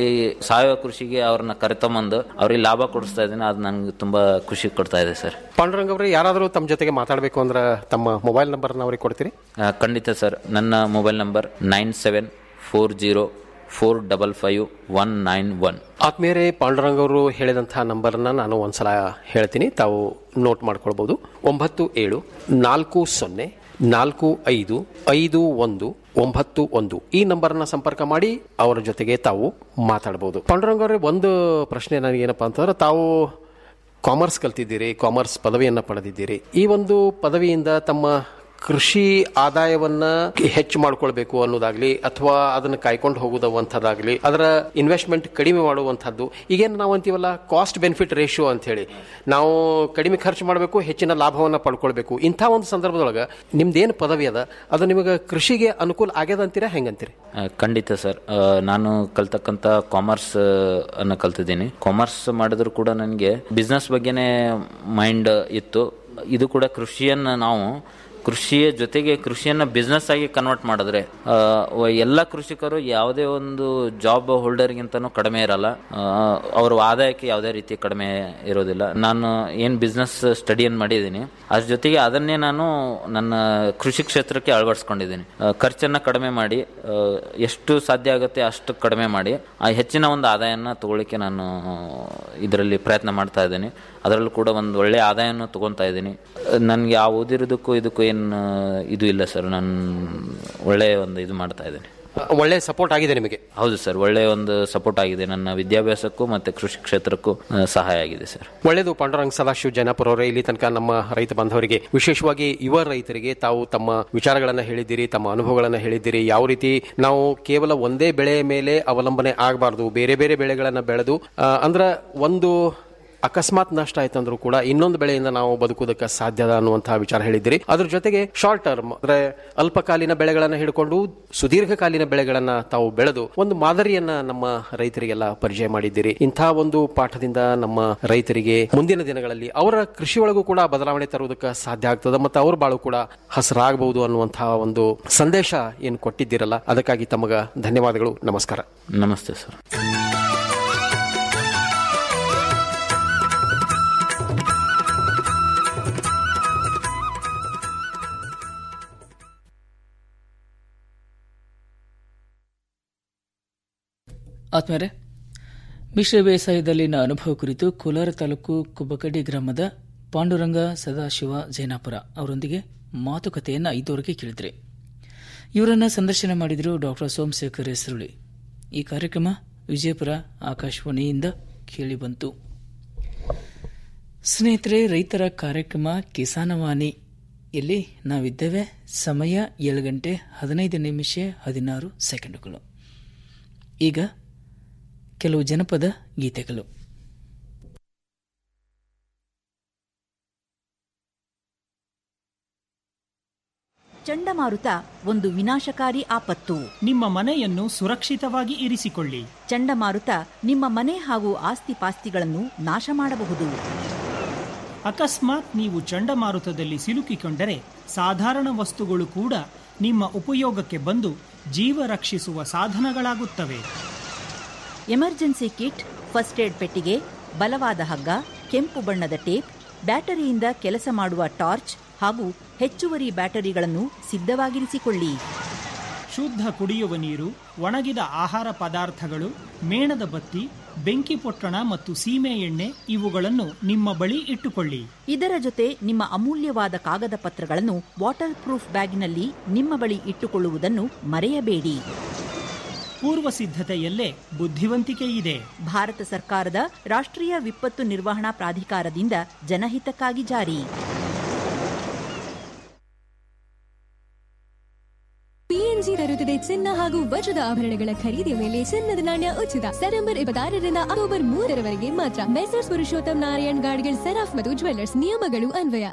ಸಾವಯವ ಕೃಷಿಗೆ ಅವ್ರನ್ನ ಕರೆತಂಬಂದು ಅವ್ರಿಗೆ ಲಾಭ ಕೊಡಿಸ್ತಾ ಇದ್ದೀನಿ ಅದು ನನಗೆ ತುಂಬ ಖುಷಿ ಕೊಡ್ತಾ ಇದೆ ಸರ್ ಪಾಂಡುರಂಗ್ ಅವರೇ ಯಾರಾದರೂ ತಮ್ಮ ಜೊತೆಗೆ ಮಾತಾಡಬೇಕು ಅಂದ್ರೆ ತಮ್ಮ ಮೊಬೈಲ್ ನಂಬರ್ನ ಅವ್ರಿಗೆ ಕೊಡ್ತೀರಿ ಆ, ಖಂಡಿತ ಸರ್ ನನ್ನ mobile number nine seven four zero four double five one nine one ಆತ್ಮೀಯರೇ ಪಾಂಡುರಂಗ್ ಅವರು ಹೇಳಿದಂತಹ ನಂಬರ್ನ ನಾನು ಒಂದ್ಸಲ ಹೇಳ್ತೀನಿ ತಾವು ನೋಟ್ ಮಾಡ್ಕೊಳ್ಬಹುದು ಒಂಬತ್ತು ಏಳು ನಾಲ್ಕು ಸೊನ್ನೆ ನಾಲ್ಕು ಐದು ಐದು ಒಂದು ಒಂಬತ್ತು ಒಂದು ಈ ನಂಬರ್ನ ಸಂಪರ್ಕ ಮಾಡಿ ಅವರ ಜೊತೆಗೆ ತಾವು ಮಾತಾಡಬಹುದು ಪಾಂಡುರಂಗ್ ಅವರೇ ಒಂದು ಪ್ರಶ್ನೆ ನನಗೇನಪ್ಪ ಅಂತಂದ್ರೆ ತಾವು ಕಾಮರ್ಸ್ ಕಲ್ತಿದ್ದೀರಿ ಕಾಮರ್ಸ್ ಪದವಿಯನ್ನ ಪಡೆದಿದ್ದೀರಿ ಈ ಒಂದು ಪದವಿಯಿಂದ ತಮ್ಮ ಕೃಷಿ ಆದಾಯವನ್ನ ಹೆಚ್ಚು ಮಾಡ್ಕೊಳ್ಬೇಕು ಅನ್ನೋದಾಗ್ಲಿ ಅಥವಾ ಅದನ್ನ ಕಾಯ್ಕೊಂಡು ಹೋಗುವಂಥದ್ದಾಗ್ಲಿ ಅದರ ಇನ್ವೆಸ್ಟ್ಮೆಂಟ್ ಕಡಿಮೆ ಮಾಡುವಂಥದ್ದು ಈಗೇನು ನಾವು ಅಂತೀವಲ್ಲ ಕಾಸ್ಟ್ ಬೆನಿಫಿಟ್ ರೇಷಿಯೋ ಅಂತ ಹೇಳಿ ನಾವು ಕಡಿಮೆ ಖರ್ಚು ಮಾಡಬೇಕು ಹೆಚ್ಚಿನ ಲಾಭವನ್ನ ಪಡ್ಕೊಳ್ಬೇಕು ಇಂಥ ಒಂದು ಸಂದರ್ಭದೊಳಗೆ ನಿಮ್ದೇನು ಪದವಿ ಅದ ಅದು ನಿಮಗೆ ಕೃಷಿಗೆ ಅನುಕೂಲ ಆಗ್ಯದ ಅಂತೀರಾ ಹೆಂಗಂತೀರಿ ಆ, ಖಂಡಿತ ಸರ್ ಆ, ನಾನು ಕಲ್ತಕ್ಕಂಥ ಕಾಮರ್ಸ್ ಅನ್ನು ಕಲ್ತಿದ್ದೀನಿ ಕಾಮರ್ಸ್ ಮಾಡಿದ್ರು ಕೂಡ ನನಗೆ ಬಿಸ್ನೆಸ್ ಬಗ್ಗೆನೇ ಮೈಂಡ್ ಇತ್ತು ಇದು ಕೂಡ ಕೃಷಿಯನ್ನು ನಾವು ಕೃಷಿಯ ಜೊತೆಗೆ ಕೃಷಿಯನ್ನು ಬಿಸ್ನೆಸ್ ಆಗಿ ಕನ್ವರ್ಟ್ ಮಾಡಿದ್ರೆ ಆ, ವ- ಎಲ್ಲ ಕೃಷಿಕರು ಯಾವುದೇ ಒಂದು ಜಾಬ್ ಹೋಲ್ಡರ್ಗಿಂತನೂ ಕಡಿಮೆ ಇರಲ್ಲ ಆ, ಅವ್ರ ಆದಾಯಕ್ಕೆ ಯಾವುದೇ ರೀತಿ ಕಡಿಮೆ ಇರೋದಿಲ್ಲ ನಾನು ಏನು ಬಿಸ್ನೆಸ್ ಸ್ಟಡಿಯನ್ನು ಮಾಡಿದ್ದೀನಿ ಅದ್ರ ಜೊತೆಗೆ ಅದನ್ನೇ ನಾನು ನನ್ನ ಕೃಷಿ ಕ್ಷೇತ್ರಕ್ಕೆ ಅಳವಡಿಸ್ಕೊಂಡಿದ್ದೀನಿ ಆ, ಖರ್ಚನ್ನ ಕಡಿಮೆ ಮಾಡಿ ಆ, ಎಷ್ಟು ಸಾಧ್ಯ ಆಗುತ್ತೆ ಅಷ್ಟು ಕಡಿಮೆ ಮಾಡಿ ಆ ಹೆಚ್ಚಿನ ಒಂದು ಆದಾಯನ ತಗೊಳ್ಳಿಕ್ಕೆ ನಾನು ಇದರಲ್ಲಿ ಪ್ರಯತ್ನ ಮಾಡ್ತಾ ಇದ್ದೀನಿ ಅದರಲ್ಲೂ ಕೂಡ ಒಂದು ಒಳ್ಳೆ ಆದಾಯನೂ ತಗೊತಾ ಇದ್ದೀನಿ ನನಗೆ ಆ ಓದಿರೋದಕ್ಕೂ ಇದಕ್ಕೂ ಏನು ಇದು ಇಲ್ಲ ಸರ್ ನಾನು ಒಳ್ಳೆಯ ಒಂದು ಇದು ಮಾಡ್ತಾ ಇದ್ದೀನಿ ಒಳ್ಳೆ ಸಪೋರ್ಟ್ ಆಗಿದೆ ನಿಮಗೆ ಹೌದು ಸರ್ ಒಳ್ಳೆ ಒಂದು ಸಪೋರ್ಟ್ ಆಗಿದೆ ನನ್ನ ವಿದ್ಯಾಭ್ಯಾಸಕ್ಕೂ ಮತ್ತೆ ಕೃಷಿ ಕ್ಷೇತ್ರಕ್ಕೂ ಆ, ಸಹಾಯ ಆಗಿದೆ ಸರ್ ಒಳ್ಳೆಯದು ಪಾಂಡುರಂಗ ಸದಾಶಿವ ಜೈನಾಪುರ ಅವರೇ ಇಲ್ಲಿ ತನಕ ನಮ್ಮ ರೈತ ಬಾಂಧವರಿಗೆ ವಿಶೇಷವಾಗಿ ಯುವ ರೈತರಿಗೆ ತಾವು ತಮ್ಮ ವಿಚಾರಗಳನ್ನು ಹೇಳಿದ್ದೀರಿ ತಮ್ಮ ಅನುಭವಗಳನ್ನು ಹೇಳಿದ್ದೀರಿ ಯಾವ ರೀತಿ ನಾವು ಕೇವಲ ಒಂದೇ ಬೆಳೆ ಮೇಲೆ ಅವಲಂಬನೆ ಆಗಬಾರ್ದು ಬೇರೆ ಬೇರೆ ಬೆಳೆಗಳನ್ನು ಬೆಳೆದು ಆ, ಅಂದ್ರ ಒಂದು ಅಕಸ್ಮಾತ್ ನಷ್ಟ ಆಯ್ತಂದ್ರೂ ಕೂಡ ಇನ್ನೊಂದು ಬೆಳೆಯಿಂದ ನಾವು ಬದುಕುವುದಕ್ಕೆ ಸಾಧ್ಯದ ಅನ್ನುವಂತಹ ವಿಚಾರ ಹೇಳಿದ್ದೀರಿ ಅದ್ರ ಜೊತೆಗೆ ಶಾರ್ಟ್ ಟರ್ಮ್ ಅಂದ್ರೆ ಅಲ್ಪಕಾಲೀನ ಬೆಳೆಗಳನ್ನ ಹಿಡ್ಕೊಂಡು ಸುದೀರ್ಘಕಾಲೀನ ಬೆಳೆಗಳನ್ನ ತಾವು ಬೆಳೆದು ಒಂದು ಮಾದರಿಯನ್ನ ನಮ್ಮ ರೈತರಿಗೆಲ್ಲ ಪರಿಚಯ ಮಾಡಿದ್ದೀರಿ ಇಂಥ ಒಂದು ಪಾಠದಿಂದ ನಮ್ಮ ರೈತರಿಗೆ ಮುಂದಿನ ದಿನಗಳಲ್ಲಿ ಅವರ ಕೃಷಿ ಒಳಗೂ ಕೂಡ ಬದಲಾವಣೆ ತರುವುದಕ್ಕೆ ಸಾಧ್ಯ ಆಗ್ತದೆ ಮತ್ತು ಅವ್ರ ಬಾಳು ಕೂಡ ಹಸರಾಗಬಹುದು ಅನ್ನುವಂತಹ ಒಂದು ಸಂದೇಶ ಏನು ಕೊಟ್ಟಿದ್ದೀರಲ್ಲ ಅದಕ್ಕಾಗಿ ತಮಗ ಧನ್ಯವಾದಗಳು ನಮಸ್ಕಾರ ನಮಸ್ತೆ ಸರ್ ಆತ್ಮೀಯರೇ ಮಿಶ್ರ ಬೇಸಾಯದಲ್ಲಿನ ಅನುಭವ ಕುರಿತು ಕೋಲಾರ ತಾಲೂಕು ಕುಬ್ಬಕಡ್ಡಿ ಗ್ರಾಮದ ಪಾಂಡುರಂಗ ಸದಾಶಿವ ಜೈನಾಪುರ ಅವರೊಂದಿಗೆ ಮಾತುಕತೆಯನ್ನು ಐದವರೆಗೆ ಕೇಳಿದ್ರಿ ಇವರನ್ನ ಸಂದರ್ಶನ ಮಾಡಿದರು ಡಾಕ್ಟರ್ ಸೋಮಶೇಖರ್ ಹೆಸರುಳಿ ಈ ಕಾರ್ಯಕ್ರಮ ವಿಜಯಪುರ ಆಕಾಶವಾಣಿಯಿಂದ ಕೇಳಿಬಂತು ಸ್ನೇಹಿತರೆ ರೈತರ ಕಾರ್ಯಕ್ರಮ ಕಿಸಾನವಾಣಿ ಇಲ್ಲಿ ನಾವಿದ್ದೇವೆ ಸಮಯ ಏಳು ಗಂಟೆ ಹದಿನೈದು ನಿಮಿಷ ಹದಿನಾರು ಸೆಕೆಂಡುಗಳು ಈಗ ಕೆಲವು ಜನಪದ ಗೀತೆಗಳು ಚಂಡಮಾರುತ ಒಂದು ವಿನಾಶಕಾರಿ ಆಪತ್ತು ನಿಮ್ಮ ಮನೆಯನ್ನು ಸುರಕ್ಷಿತವಾಗಿ ಇರಿಸಿಕೊಳ್ಳಿ ಚಂಡಮಾರುತ ನಿಮ್ಮ ಮನೆ ಹಾಗೂ ಆಸ್ತಿ ಪಾಸ್ತಿಗಳನ್ನು ನಾಶ ಮಾಡಬಹುದು ಅಕಸ್ಮಾತ್ ನೀವು ಚಂಡಮಾರುತದಲ್ಲಿ ಸಿಲುಕಿಕೊಂಡರೆ ಸಾಧಾರಣ ವಸ್ತುಗಳು ಕೂಡ ನಿಮ್ಮ ಉಪಯೋಗಕ್ಕೆ ಬಂದು ಜೀವ ರಕ್ಷಿಸುವ ಸಾಧನಗಳಾಗುತ್ತವೆ ಎಮರ್ಜೆನ್ಸಿ ಕಿಟ್ ಫಸ್ಟ್ ಏಡ್ ಪೆಟ್ಟಿಗೆ ಬಲವಾದ ಹಗ್ಗ ಕೆಂಪು ಬಣ್ಣದ ಟೇಪ್ ಬ್ಯಾಟರಿಯಿಂದ ಕೆಲಸ ಮಾಡುವ ಟಾರ್ಚ್ ಹಾಗೂ ಹೆಚ್ಚುವರಿ ಬ್ಯಾಟರಿಗಳನ್ನು ಸಿದ್ಧವಾಗಿರಿಸಿಕೊಳ್ಳಿ ಶುದ್ಧ ಕುಡಿಯುವ ನೀರು ಒಣಗಿದ ಆಹಾರ ಪದಾರ್ಥಗಳು ಮೇಣದ ಬತ್ತಿ ಬೆಂಕಿ ಪೊಟ್ಟಣ ಮತ್ತು ಸೀಮೆ ಎಣ್ಣೆ ಇವುಗಳನ್ನು ನಿಮ್ಮ ಬಳಿ ಇಟ್ಟುಕೊಳ್ಳಿ ಇದರ ಜೊತೆ ನಿಮ್ಮ ಅಮೂಲ್ಯವಾದ ಕಾಗದ ಪತ್ರಗಳನ್ನು ವಾಟರ್ ಪ್ರೂಫ್ ಬ್ಯಾಗ್ನಲ್ಲಿ ನಿಮ್ಮ ಬಳಿ ಇಟ್ಟುಕೊಳ್ಳುವುದನ್ನು ಮರೆಯಬೇಡಿ ಪೂರ್ವ ಸಿದ್ಧತೆಯಲ್ಲೇ ಬುದ್ಧಿವಂತಿಕೆ ಇದೆ ಭಾರತ ಸರ್ಕಾರದ ರಾಷ್ಟ್ರೀಯ ವಿಪತ್ತು ನಿರ್ವಹಣಾ ಪ್ರಾಧಿಕಾರದಿಂದ ಜನಹಿತಕ್ಕಾಗಿ ಜಾರಿ ಪಿಎನ್ಜಿ ತರುತ್ತದೆ ಚಿನ್ನ ಹಾಗೂ ವಜ್ರದ ಆಭರಣಗಳ ಖರೀದಿಯ ಮೇಲೆ ಚಿನ್ನದ ನಾಣ್ಯ ಉಚಿತ ಸೆಪ್ಟೆಂಬರ್ ಇಪ್ಪತ್ತಾರರಿಂದ ಅಕ್ಟೋಬರ್ ಮೂರರವರೆಗೆ ಮಾತ್ರ ಮೆಸರ್ಸ್ ಪುರುಷೋತ್ತಮ್ ನಾರಾಯಣ್ ಗಾಡ್ಗಿಲ್ ಸೆರಾಫ್ ಮತ್ತು ಜ್ವೆಲ್ಲರ್ಸ್ ನಿಯಮಗಳು ಅನ್ವಯ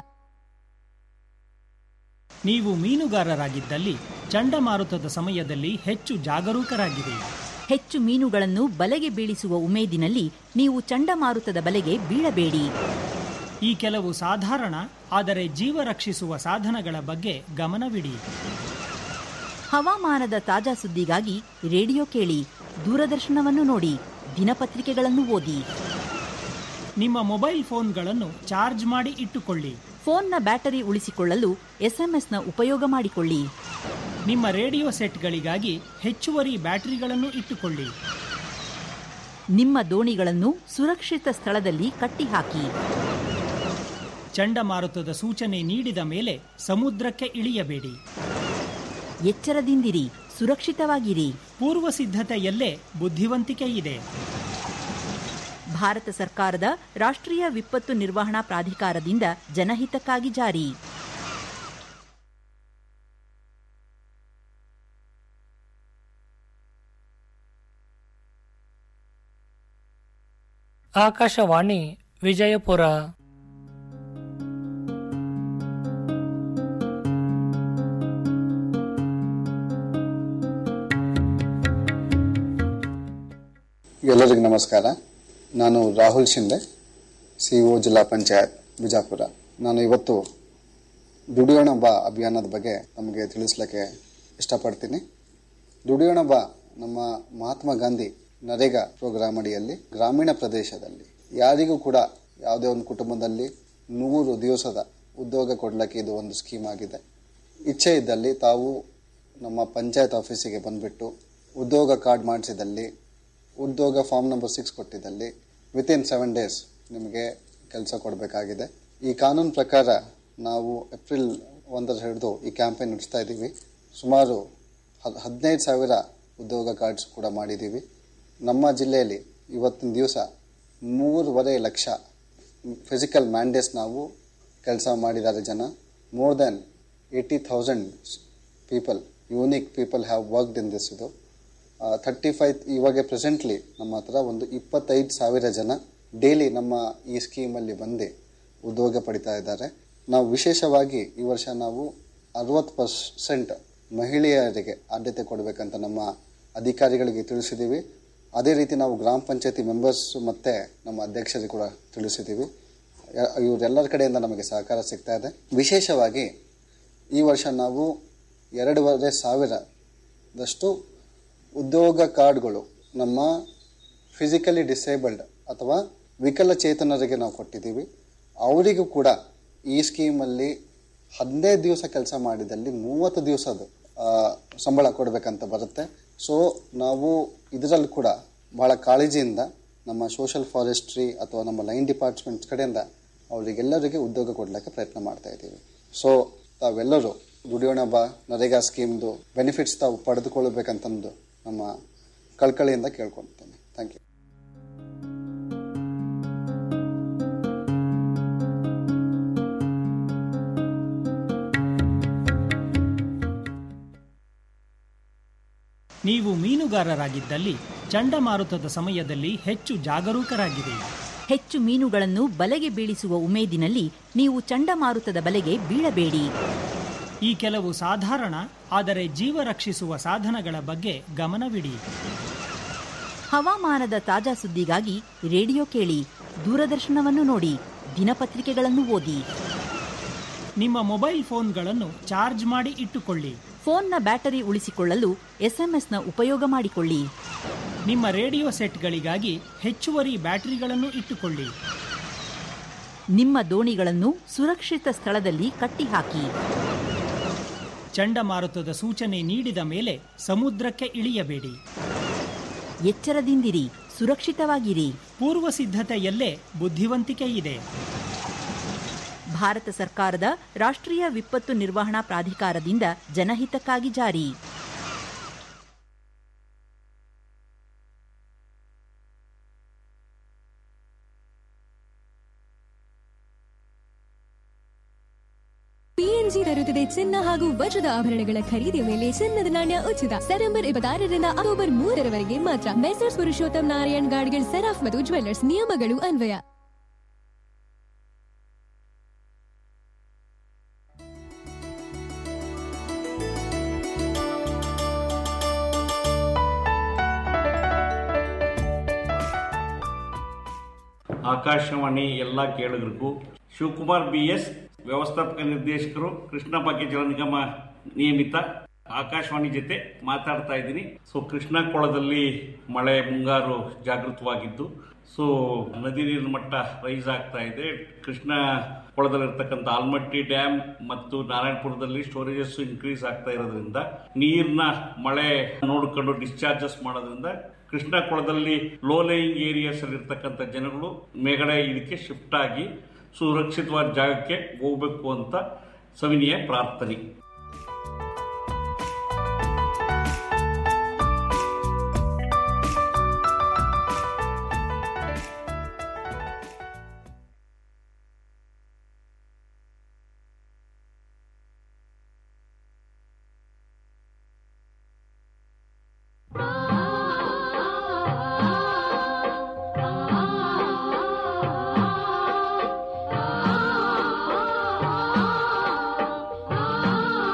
ನೀವು ಮೀನುಗಾರರಾಗಿದ್ದಲ್ಲಿ ಚಂಡಮಾರುತದ ಸಮಯದಲ್ಲಿ ಹೆಚ್ಚು ಜಾಗರೂಕರಾಗಿರಿ ಹೆಚ್ಚು ಮೀನುಗಳನ್ನು ಬಲೆಗೆ ಬೀಳಿಸುವ ಉಮೇದಿನಲ್ಲಿ ನೀವು ಚಂಡಮಾರುತದ ಬಲೆಗೆ ಬೀಳಬೇಡಿ ಈ ಕೆಲವು ಸಾಧಾರಣ ಆದರೆ ಜೀವ ರಕ್ಷಿಸುವ ಸಾಧನಗಳ ಬಗ್ಗೆ ಗಮನವಿಡಿ ಹವಾಮಾನದ ತಾಜಾ ಸುದ್ದಿಗಾಗಿ ರೇಡಿಯೋ ಕೇಳಿ ದೂರದರ್ಶನವನ್ನು ನೋಡಿ ದಿನಪತ್ರಿಕೆಗಳನ್ನು ಓದಿ ನಿಮ್ಮ ಮೊಬೈಲ್ ಫೋನ್ಗಳನ್ನು ಚಾರ್ಜ್ ಮಾಡಿ ಇಟ್ಟುಕೊಳ್ಳಿ ಫೋನ್ನ ಬ್ಯಾಟರಿ ಉಳಿಸಿಕೊಳ್ಳಲು ಎಸ್ಎಂಎಸ್ನ ಉಪಯೋಗ ಮಾಡಿಕೊಳ್ಳಿ ನಿಮ್ಮ ರೇಡಿಯೋ ಸೆಟ್ಗಳಿಗಾಗಿ ಹೆಚ್ಚುವರಿ ಬ್ಯಾಟರಿಗಳನ್ನು ಇಟ್ಟುಕೊಳ್ಳಿ ನಿಮ್ಮ ದೋಣಿಗಳನ್ನು ಸುರಕ್ಷಿತ ಸ್ಥಳದಲ್ಲಿ ಕಟ್ಟಿಹಾಕಿ ಚಂಡಮಾರುತದ ಸೂಚನೆ ನೀಡಿದ ಮೇಲೆ ಸಮುದ್ರಕ್ಕೆ ಇಳಿಯಬೇಡಿ ಎಚ್ಚರದಿಂದಿರಿ ಸುರಕ್ಷಿತವಾಗಿರಿ ಪೂರ್ವ ಸಿದ್ಧತೆಯಲ್ಲೇ ಬುದ್ಧಿವಂತಿಕೆ ಇದೆ ಭಾರತ ಸರ್ಕಾರದ ರಾಷ್ಟ್ರೀಯ ವಿಪತ್ತು ನಿರ್ವಹಣಾ ಪ್ರಾಧಿಕಾರದಿಂದ ಜನಹಿತಕ್ಕಾಗಿ ಜಾರಿ ಆಕಾಶವಾಣಿ ವಿಜಯಪುರ ಎಲ್ಲರಿಗೂ ನಮಸ್ಕಾರ ನಾನು ರಾಹುಲ್ ಶಿಂದೆ ಸಿ ಒ ಜಿಲ್ಲಾ ಪಂಚಾಯತ್ ಬಿಜಾಪುರ ನಾನು ಇವತ್ತು ದುಡಿಯೋಣ ಬಾ ಅಭಿಯಾನದ ಬಗ್ಗೆ ನಮಗೆ ತಿಳಿಸ್ಲಿಕ್ಕೆ ಇಷ್ಟಪಡ್ತೀನಿ ದುಡಿಯೋಣ ಬಾ ನಮ್ಮ ಮಹಾತ್ಮ ಗಾಂಧಿ ನರೇಗಾ ಪ್ರೋಗ್ರಾಮ್ ಅಡಿಯಲ್ಲಿ ಗ್ರಾಮೀಣ ಪ್ರದೇಶದಲ್ಲಿ ಯಾರಿಗೂ ಕೂಡ ಯಾವುದೇ ಒಂದು ಕುಟುಂಬದಲ್ಲಿ ನೂರು ದಿವಸದ ಉದ್ಯೋಗ ಕೊಡಲಿಕ್ಕೆ ಇದು ಒಂದು ಸ್ಕೀಮ್ ಆಗಿದೆ ಇಚ್ಛೆ ಇದ್ದಲ್ಲಿ ತಾವು ನಮ್ಮ ಪಂಚಾಯತ್ ಆಫೀಸಿಗೆ ಬಂದುಬಿಟ್ಟು ಉದ್ಯೋಗ ಕಾರ್ಡ್ ಮಾಡಿಸಿದಲ್ಲಿ ಉದ್ಯೋಗ ಫಾರ್ಮ್ ನಂಬರ್ ಸಿಕ್ಸ್ ಕೊಟ್ಟಿದ್ದಲ್ಲಿ ವಿತಿನ್ ಸೆವೆನ್ ಡೇಸ್ ನಿಮಗೆ ಕೆಲಸ ಕೊಡಬೇಕಾಗಿದೆ ಈ ಕಾನೂನು ಪ್ರಕಾರ ನಾವು ಏಪ್ರಿಲ್ ಒಂದರ ಹಿಡಿದು ಈ ಕ್ಯಾಂಪೇನ್ ನಡೆಸ್ತಾ ಇದ್ದೀವಿ ಸುಮಾರು ಹದ್- ಹದಿನೈದು ಸಾವಿರ ಉದ್ಯೋಗ ಕಾರ್ಡ್ಸ್ ಕೂಡ ಮಾಡಿದ್ದೀವಿ ನಮ್ಮ ಜಿಲ್ಲೆಯಲ್ಲಿ ಇವತ್ತಿನ ದಿವಸ ಮೂರುವರೆ ಲಕ್ಷ ಫಿಸಿಕಲ್ ಮ್ಯಾಂಡೇಸ್ ನಾವು ಕೆಲಸ ಮಾಡಿದ್ದಾರೆ ಜನ more than eighty thousand people unique people have worked in this ಇದು ಥರ್ಟಿ ಫೈವ್ ಇವಾಗ ಪ್ರೆಸೆಂಟ್ಲಿ ನಮ್ಮ ಹತ್ರ ಒಂದು ಇಪ್ಪತ್ತೈದು ಸಾವಿರ ಜನ ಡೈಲಿ ನಮ್ಮ ಈ ಸ್ಕೀಮಲ್ಲಿ ಬಂದು ಉದ್ಯೋಗ ಪಡಿತಾ ಇದ್ದಾರೆ ನಾವು ವಿಶೇಷವಾಗಿ ಈ ವರ್ಷ ನಾವು ಅರವತ್ತು ಪರ್ಸೆಂಟ್ ಮಹಿಳೆಯರಿಗೆ ಆದ್ಯತೆ ಕೊಡಬೇಕಂತ ನಮ್ಮ ಅಧಿಕಾರಿಗಳಿಗೆ ತಿಳಿಸಿದ್ದೀವಿ ಅದೇ ರೀತಿ ನಾವು ಗ್ರಾಮ ಪಂಚಾಯತಿ ಮೆಂಬರ್ಸ್ ಮತ್ತು ನಮ್ಮ ಅಧ್ಯಕ್ಷರಿಗೆ ಕೂಡ ತಿಳಿಸಿದ್ದೀವಿ ಯ- ಇವರೆಲ್ಲರ ಕಡೆಯಿಂದ ನಮಗೆ ಸಹಕಾರ ಸಿಗ್ತಾ ಇದೆ ವಿಶೇಷವಾಗಿ ಈ ವರ್ಷ ನಾವು ಎರಡೂವರೆ ಸಾವಿರದಷ್ಟು ಉದ್ಯೋಗ ಕಾರ್ಡ್ಗಳು ನಮ್ಮ ಫಿಸಿಕಲಿ ಡಿಸೇಬಲ್ಡ್ ಅಥವಾ ವಿಕಲಚೇತನರಿಗೆ ನಾವು ಕೊಟ್ಟಿದ್ದೀವಿ ಅವರಿಗೂ ಕೂಡ ಈ ಸ್ಕೀಮಲ್ಲಿ ಹದಿನೈದು ದಿವಸ ಕೆಲಸ ಮಾಡಿದಲ್ಲಿ ಮೂವತ್ತು ದಿವಸದ ಆ, ಸಂಬಳ ಕೊಡಬೇಕಂತ ಬರುತ್ತೆ ಸೊ ನಾವು ಇದರಲ್ಲಿ ಕೂಡ ಬಹಳ ಕಾಳಜಿಯಿಂದ ನಮ್ಮ ಸೋಷಲ್ ಫಾರೆಸ್ಟ್ರಿ ಅಥವಾ ನಮ್ಮ ಲೈನ್ ಡಿಪಾರ್ಟ್ಮೆಂಟ್ ಕಡೆಯಿಂದ ಅವರಿಗೆಲ್ಲರಿಗೆ ಉದ್ಯೋಗ ಕೊಡಲಿಕ್ಕೆ ಪ್ರಯತ್ನ ಮಾಡ್ತಾ ಇದ್ದೀವಿ ಸೊ ತಾವೆಲ್ಲರೂ ದುಡಿಯೋಣ ಬಾ ನರೇಗಾ ಸ್ಕೀಮ್ದು ಬೆನಿಫಿಟ್ಸ್ ತಾವು ಪಡೆದುಕೊಳ್ಳಬೇಕಂತಂದು ನಮ್ಮ ಕಳ್ಕಳಿಯಿಂದ ಕೇಳ್ಕೊಳ್ತೇನೆ ಥ್ಯಾಂಕ್ ಯು ನೀವು ಮೀನುಗಾರರಾಗಿದ್ದಲ್ಲಿ ಚಂಡಮಾರುತದ ಸಮಯದಲ್ಲಿ ಹೆಚ್ಚು ಜಾಗರೂಕರಾಗಿರಿ ಹೆಚ್ಚು ಮೀನುಗಳನ್ನು ಬಲೆಗೆ ಬೀಳಿಸುವ ಉಮೇದಿನಲ್ಲಿ ನೀವು ಚಂಡಮಾರುತದ ಬಲೆಗೆ ಬೀಳಬೇಡಿ ಈ ಕೆಲವು ಸಾಧಾರಣ ಆದರೆ ಜೀವ ರಕ್ಷಿಸುವ ಸಾಧನಗಳ ಬಗ್ಗೆ ಗಮನವಿಡಿ ಹವಾಮಾನದ ತಾಜಾ ಸುದ್ದಿಗಾಗಿ ರೇಡಿಯೋ ಕೇಳಿ ದೂರದರ್ಶನವನ್ನು ನೋಡಿ ದಿನಪತ್ರಿಕೆಗಳನ್ನು ಓದಿ ನಿಮ್ಮ ಮೊಬೈಲ್ ಫೋನ್ಗಳನ್ನು ಚಾರ್ಜ್ ಮಾಡಿ ಇಟ್ಟುಕೊಳ್ಳಿ ಫೋನ್ನ ಬ್ಯಾಟರಿ ಉಳಿಸಿಕೊಳ್ಳಲು ಎಸ್ಎಂಎಸ್ನ ಉಪಯೋಗ ಮಾಡಿಕೊಳ್ಳಿ ನಿಮ್ಮ ರೇಡಿಯೋ ಸೆಟ್ಗಳಿಗಾಗಿ ಹೆಚ್ಚುವರಿ ಬ್ಯಾಟರಿಗಳನ್ನು ಇಟ್ಟುಕೊಳ್ಳಿ ನಿಮ್ಮ ದೋಣಿಗಳನ್ನು ಸುರಕ್ಷಿತ ಸ್ಥಳದಲ್ಲಿ ಕಟ್ಟಿಹಾಕಿ ಚಂಡಮಾರುತದ ಸೂಚನೆ ನೀಡಿದ ಮೇಲೆ ಸಮುದ್ರಕ್ಕೆ ಇಳಿಯಬೇಡಿ ಎಚ್ಚರದಿಂದಿರಿ ಸುರಕ್ಷಿತವಾಗಿರಿ ಪೂರ್ವ ಸಿದ್ಧತೆಯಲ್ಲೇ ಬುದ್ಧಿವಂತಿಕೆ ಇದೆ ಭಾರತ ಸರ್ಕಾರದ ರಾಷ್ಟ್ರೀಯ ವಿಪತ್ತು ನಿರ್ವಹಣಾ ಪ್ರಾಧಿಕಾರದಿಂದ ಜನಹಿತಕ್ಕಾಗಿ ಜಾರಿ ಪಿಎನ್ಜಿ ತರುತ್ತದೆ ಚಿನ್ನ ಹಾಗೂ ವಜ್ರದ ಆಭರಣಗಳ ಖರೀದಿಯ ಮೇಲೆ ಚಿನ್ನದ ನಾಣ್ಯ ಉಚಿತ ಸೆಪ್ಟೆಂಬರ್ ಇಪ್ಪತ್ತಾರರಿಂದ ಅಕ್ಟೋಬರ್ ಮೂರರವರೆಗೆ ಮಾತ್ರ ಮೆಸರ್ಸ್ ಪುರುಷೋತ್ತಮ್ ನಾರಾಯಣ್ ಗಾಡ್ಗಿಲ್ ಸೆರಾಫ್ ಮತ್ತು ಜ್ವೆಲ್ಲರ್ಸ್ ನಿಯಮಗಳು ಅನ್ವಯ ಆಕಾಶವಾಣಿ ಎಲ್ಲ ಕೇಳುಗರಿಗೂ ಶಿವಕುಮಾರ್ ಬಿ ಎಸ್ ವ್ಯವಸ್ಥಾಪಕ ನಿರ್ದೇಶಕರು ಕೃಷ್ಣ ಭಾಗ್ಯ ಜಲ ನಿಗಮ ನಿಯಮಿತ ಆಕಾಶವಾಣಿ ಜೊತೆ ಮಾತಾಡ್ತಾ ಇದ್ದೀನಿ ಸೊ ಕೃಷ್ಣ ಕೊಳದಲ್ಲಿ ಮಳೆ ಮುಂಗಾರು ಜಾಗೃತವಾಗಿದ್ದು ಸೊ ನದಿ ನೀರಿನ ಮಟ್ಟ ರೈಸ್ ಆಗ್ತಾ ಇದೆ ಕೃಷ್ಣ ಕೊಳದಲ್ಲಿರ್ತಕ್ಕಂಥ ಆಲ್ಮಟ್ಟಿ ಡ್ಯಾಮ್ ಮತ್ತು ನಾರಾಯಣಪುರದಲ್ಲಿ ಸ್ಟೋರೇಜಸ್ ಇನ್ಕ್ರೀಸ್ ಆಗ್ತಾ ಇರೋದ್ರಿಂದ ನೀರಿನ ಮಳೆ ನೋಡ್ಕೊಂಡು ಡಿಸ್ಚಾರ್ಜಸ್ ಮಾಡೋದ್ರಿಂದ ಕೃಷ್ಣ ಕೊಳದಲ್ಲಿ ಲೋ ಲೈಯಿಂಗ್ ಏರಿಯಾಸ್ ಅಲ್ಲಿ ಇರ್ತಕ್ಕಂಥ ಜನಗಳು ಮೇಗಡೆ ಇದಕ್ಕೆ ಶಿಫ್ಟ್ ಆಗಿ ಸುರಕ್ಷಿತವಾದ ಜಾಗಕ್ಕೆ ಹೋಗ್ಬೇಕು ಅಂತ ಸವಿನಿಯ ಪ್ರಾರ್ಥನೆ ಆ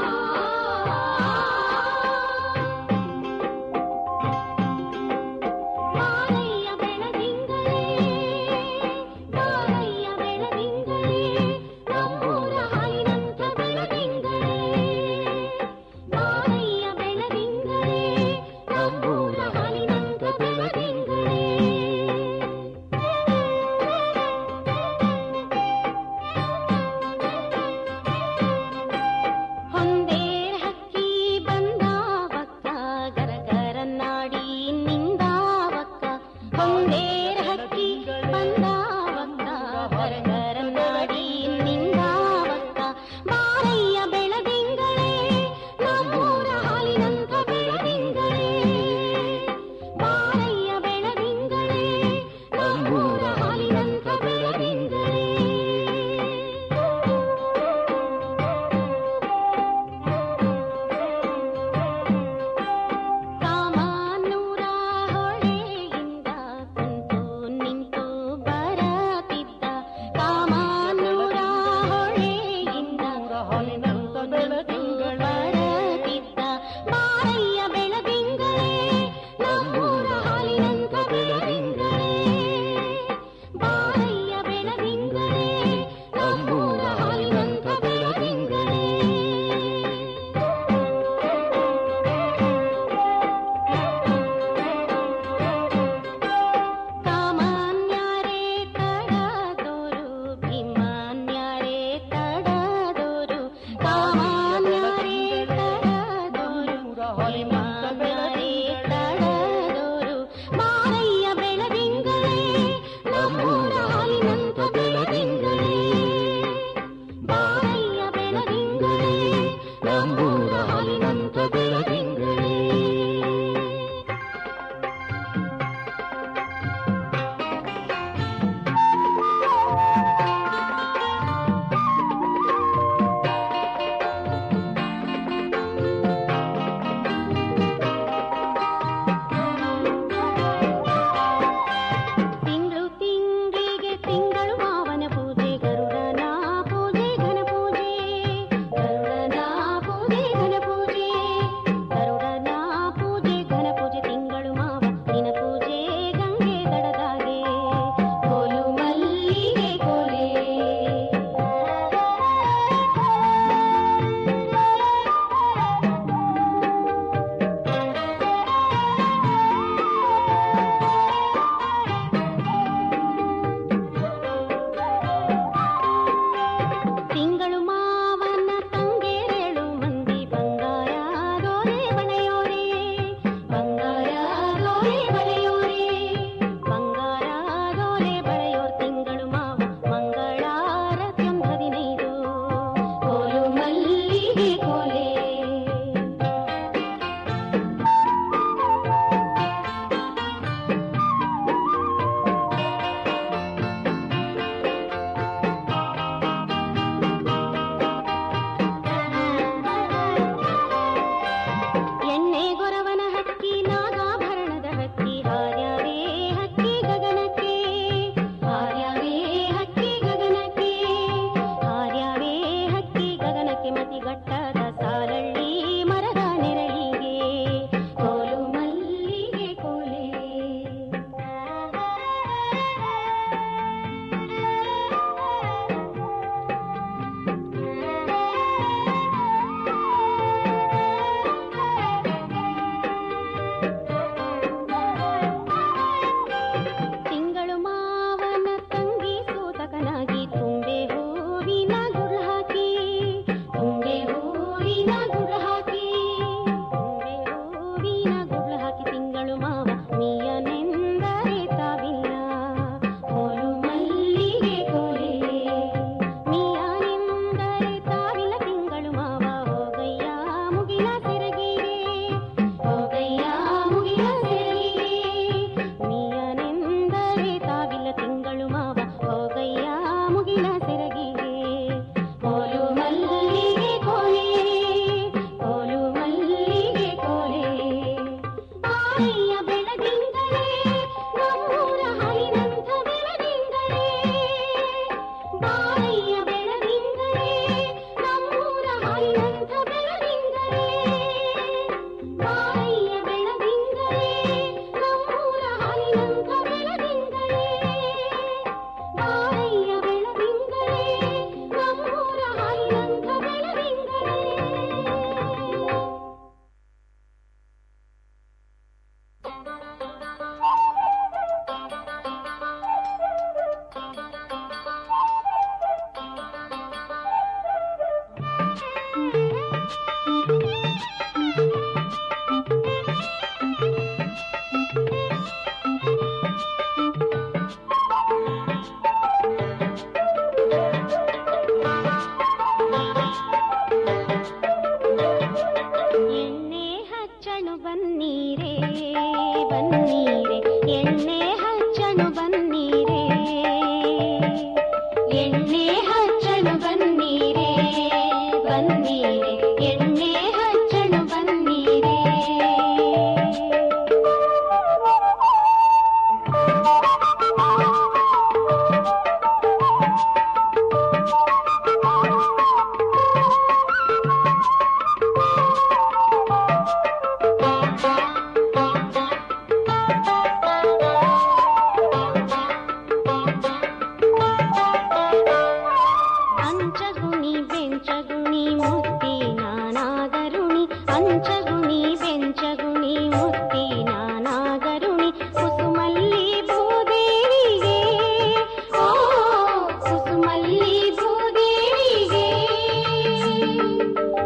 ದೋರೆ ಬಳೆಯೋರೆ ಬಂಗಾರ ದೋರೆ ಬಳೆಯೋರ್ ತಿಂಗಳು ಮಾವ ಮಂಗಳಾರತ್ಯಂ ಹದಿನೈದು ಕೋಲು ಮಲ್ಲಿಗೆ ಕೋಲೆ ಎಣ್ಣೆ ಗೊರವನ ಹಕ್ಕಿ ನಾಗಾಭರಣದ ಹಕ್ಕಿ ಹಾರ್ಯಾವೇ ಹಕ್ಕಿ ಗಗನಕ್ಕೆ ಹಾರ್ಯಾವೇ ಹಕ್ಕಿ ಗಗನಕ್ಕೆ ಹಾರ್ಯಾವೇ ಹಕ್ಕಿ ಗಗನಕ್ಕೆ ಮತಿಗಟ್ಟದ ಸಾಲಳ್ಳಿ ಮರದ ನೆರಳಿಗೆ ಕೋಲು ಮಲ್ಲಿಗೆ ಕೋಲೆ ತಿಂಗಳು ಮಾವನ ತಂಗಿ ಸೂತಕನಾಗಿ ತುಂಬೆ ಹೂವಿನ ಗುರು ಹಾಕಿ ತುಂಬೆ ಹೂವಿನ ಗುರು ಹಾಕಿ ತುಂಬೆ ಹೂವಿನ ಗುರು ಹಾಕಿ ತಿಂಗಳು ಮಾವ ನೀಯನೆಂದರೆ ತಾವಿಲ್ಲ ಕೋಲು ಮಲ್ಲಿಗೆ ಕೋಲೆ ನೀಯನೆಂದರೆ ತಾವಿಲ್ಲ ತಿಂಗಳು ಮಾವ ಹೋಗಯ್ಯ ಮುಗಿಲ ಸೆರಗಿಗೆ ಹೋಗಯ್ಯ ಮುಗಿಲ ಸೆರಗಿಗೆ ನೀಯನೆಂದರೆ ತಾವಿಲ್ಲ ತಿಂಗಳು ಮಾವ ಹೋಗಯ್ಯ ಮುಗಿಲ ಸೆರಗಿಗೆ ಕೋಲು ಮಲ್ಲಿಗೆ ಕೋಲೆ ಕೋಲು ಮಲ್ಲಿಗೆ ಕೋಲೆ ಬಾಯಿಯ ಬೆಳದಿಂಗಳೇ ನಮ್ಮೂರ ಹಾಲಿನಂಥ ಬೆಳದಿಂಗಳೇ ಬಾಯಿಯ ಬೆಳದಿಂಗಳೇ ನಮ್ಮೂರ ಹಾಲಿನಂಥ ಬೆಳದಿಂಗಳೇ ಬಾಯಿಯ ಬೆಳದಿಂಗಳೇ ನಮ್ಮೂರ ಹಾಲಿನಂಥ ಬೆಳದಿಂಗಳೇ ಬಾಯಿಯ ಬೆಳದಿಂಗಳೇ ನಮ್ಮೂರ ಹಾಲಿನಂಥ ಬೆಳದಿಂಗಳೇ ಎಣ್ಣೆ ಹಚ್ಚಣು ಬನ್ನೀರೇ ಬನ್ನಿ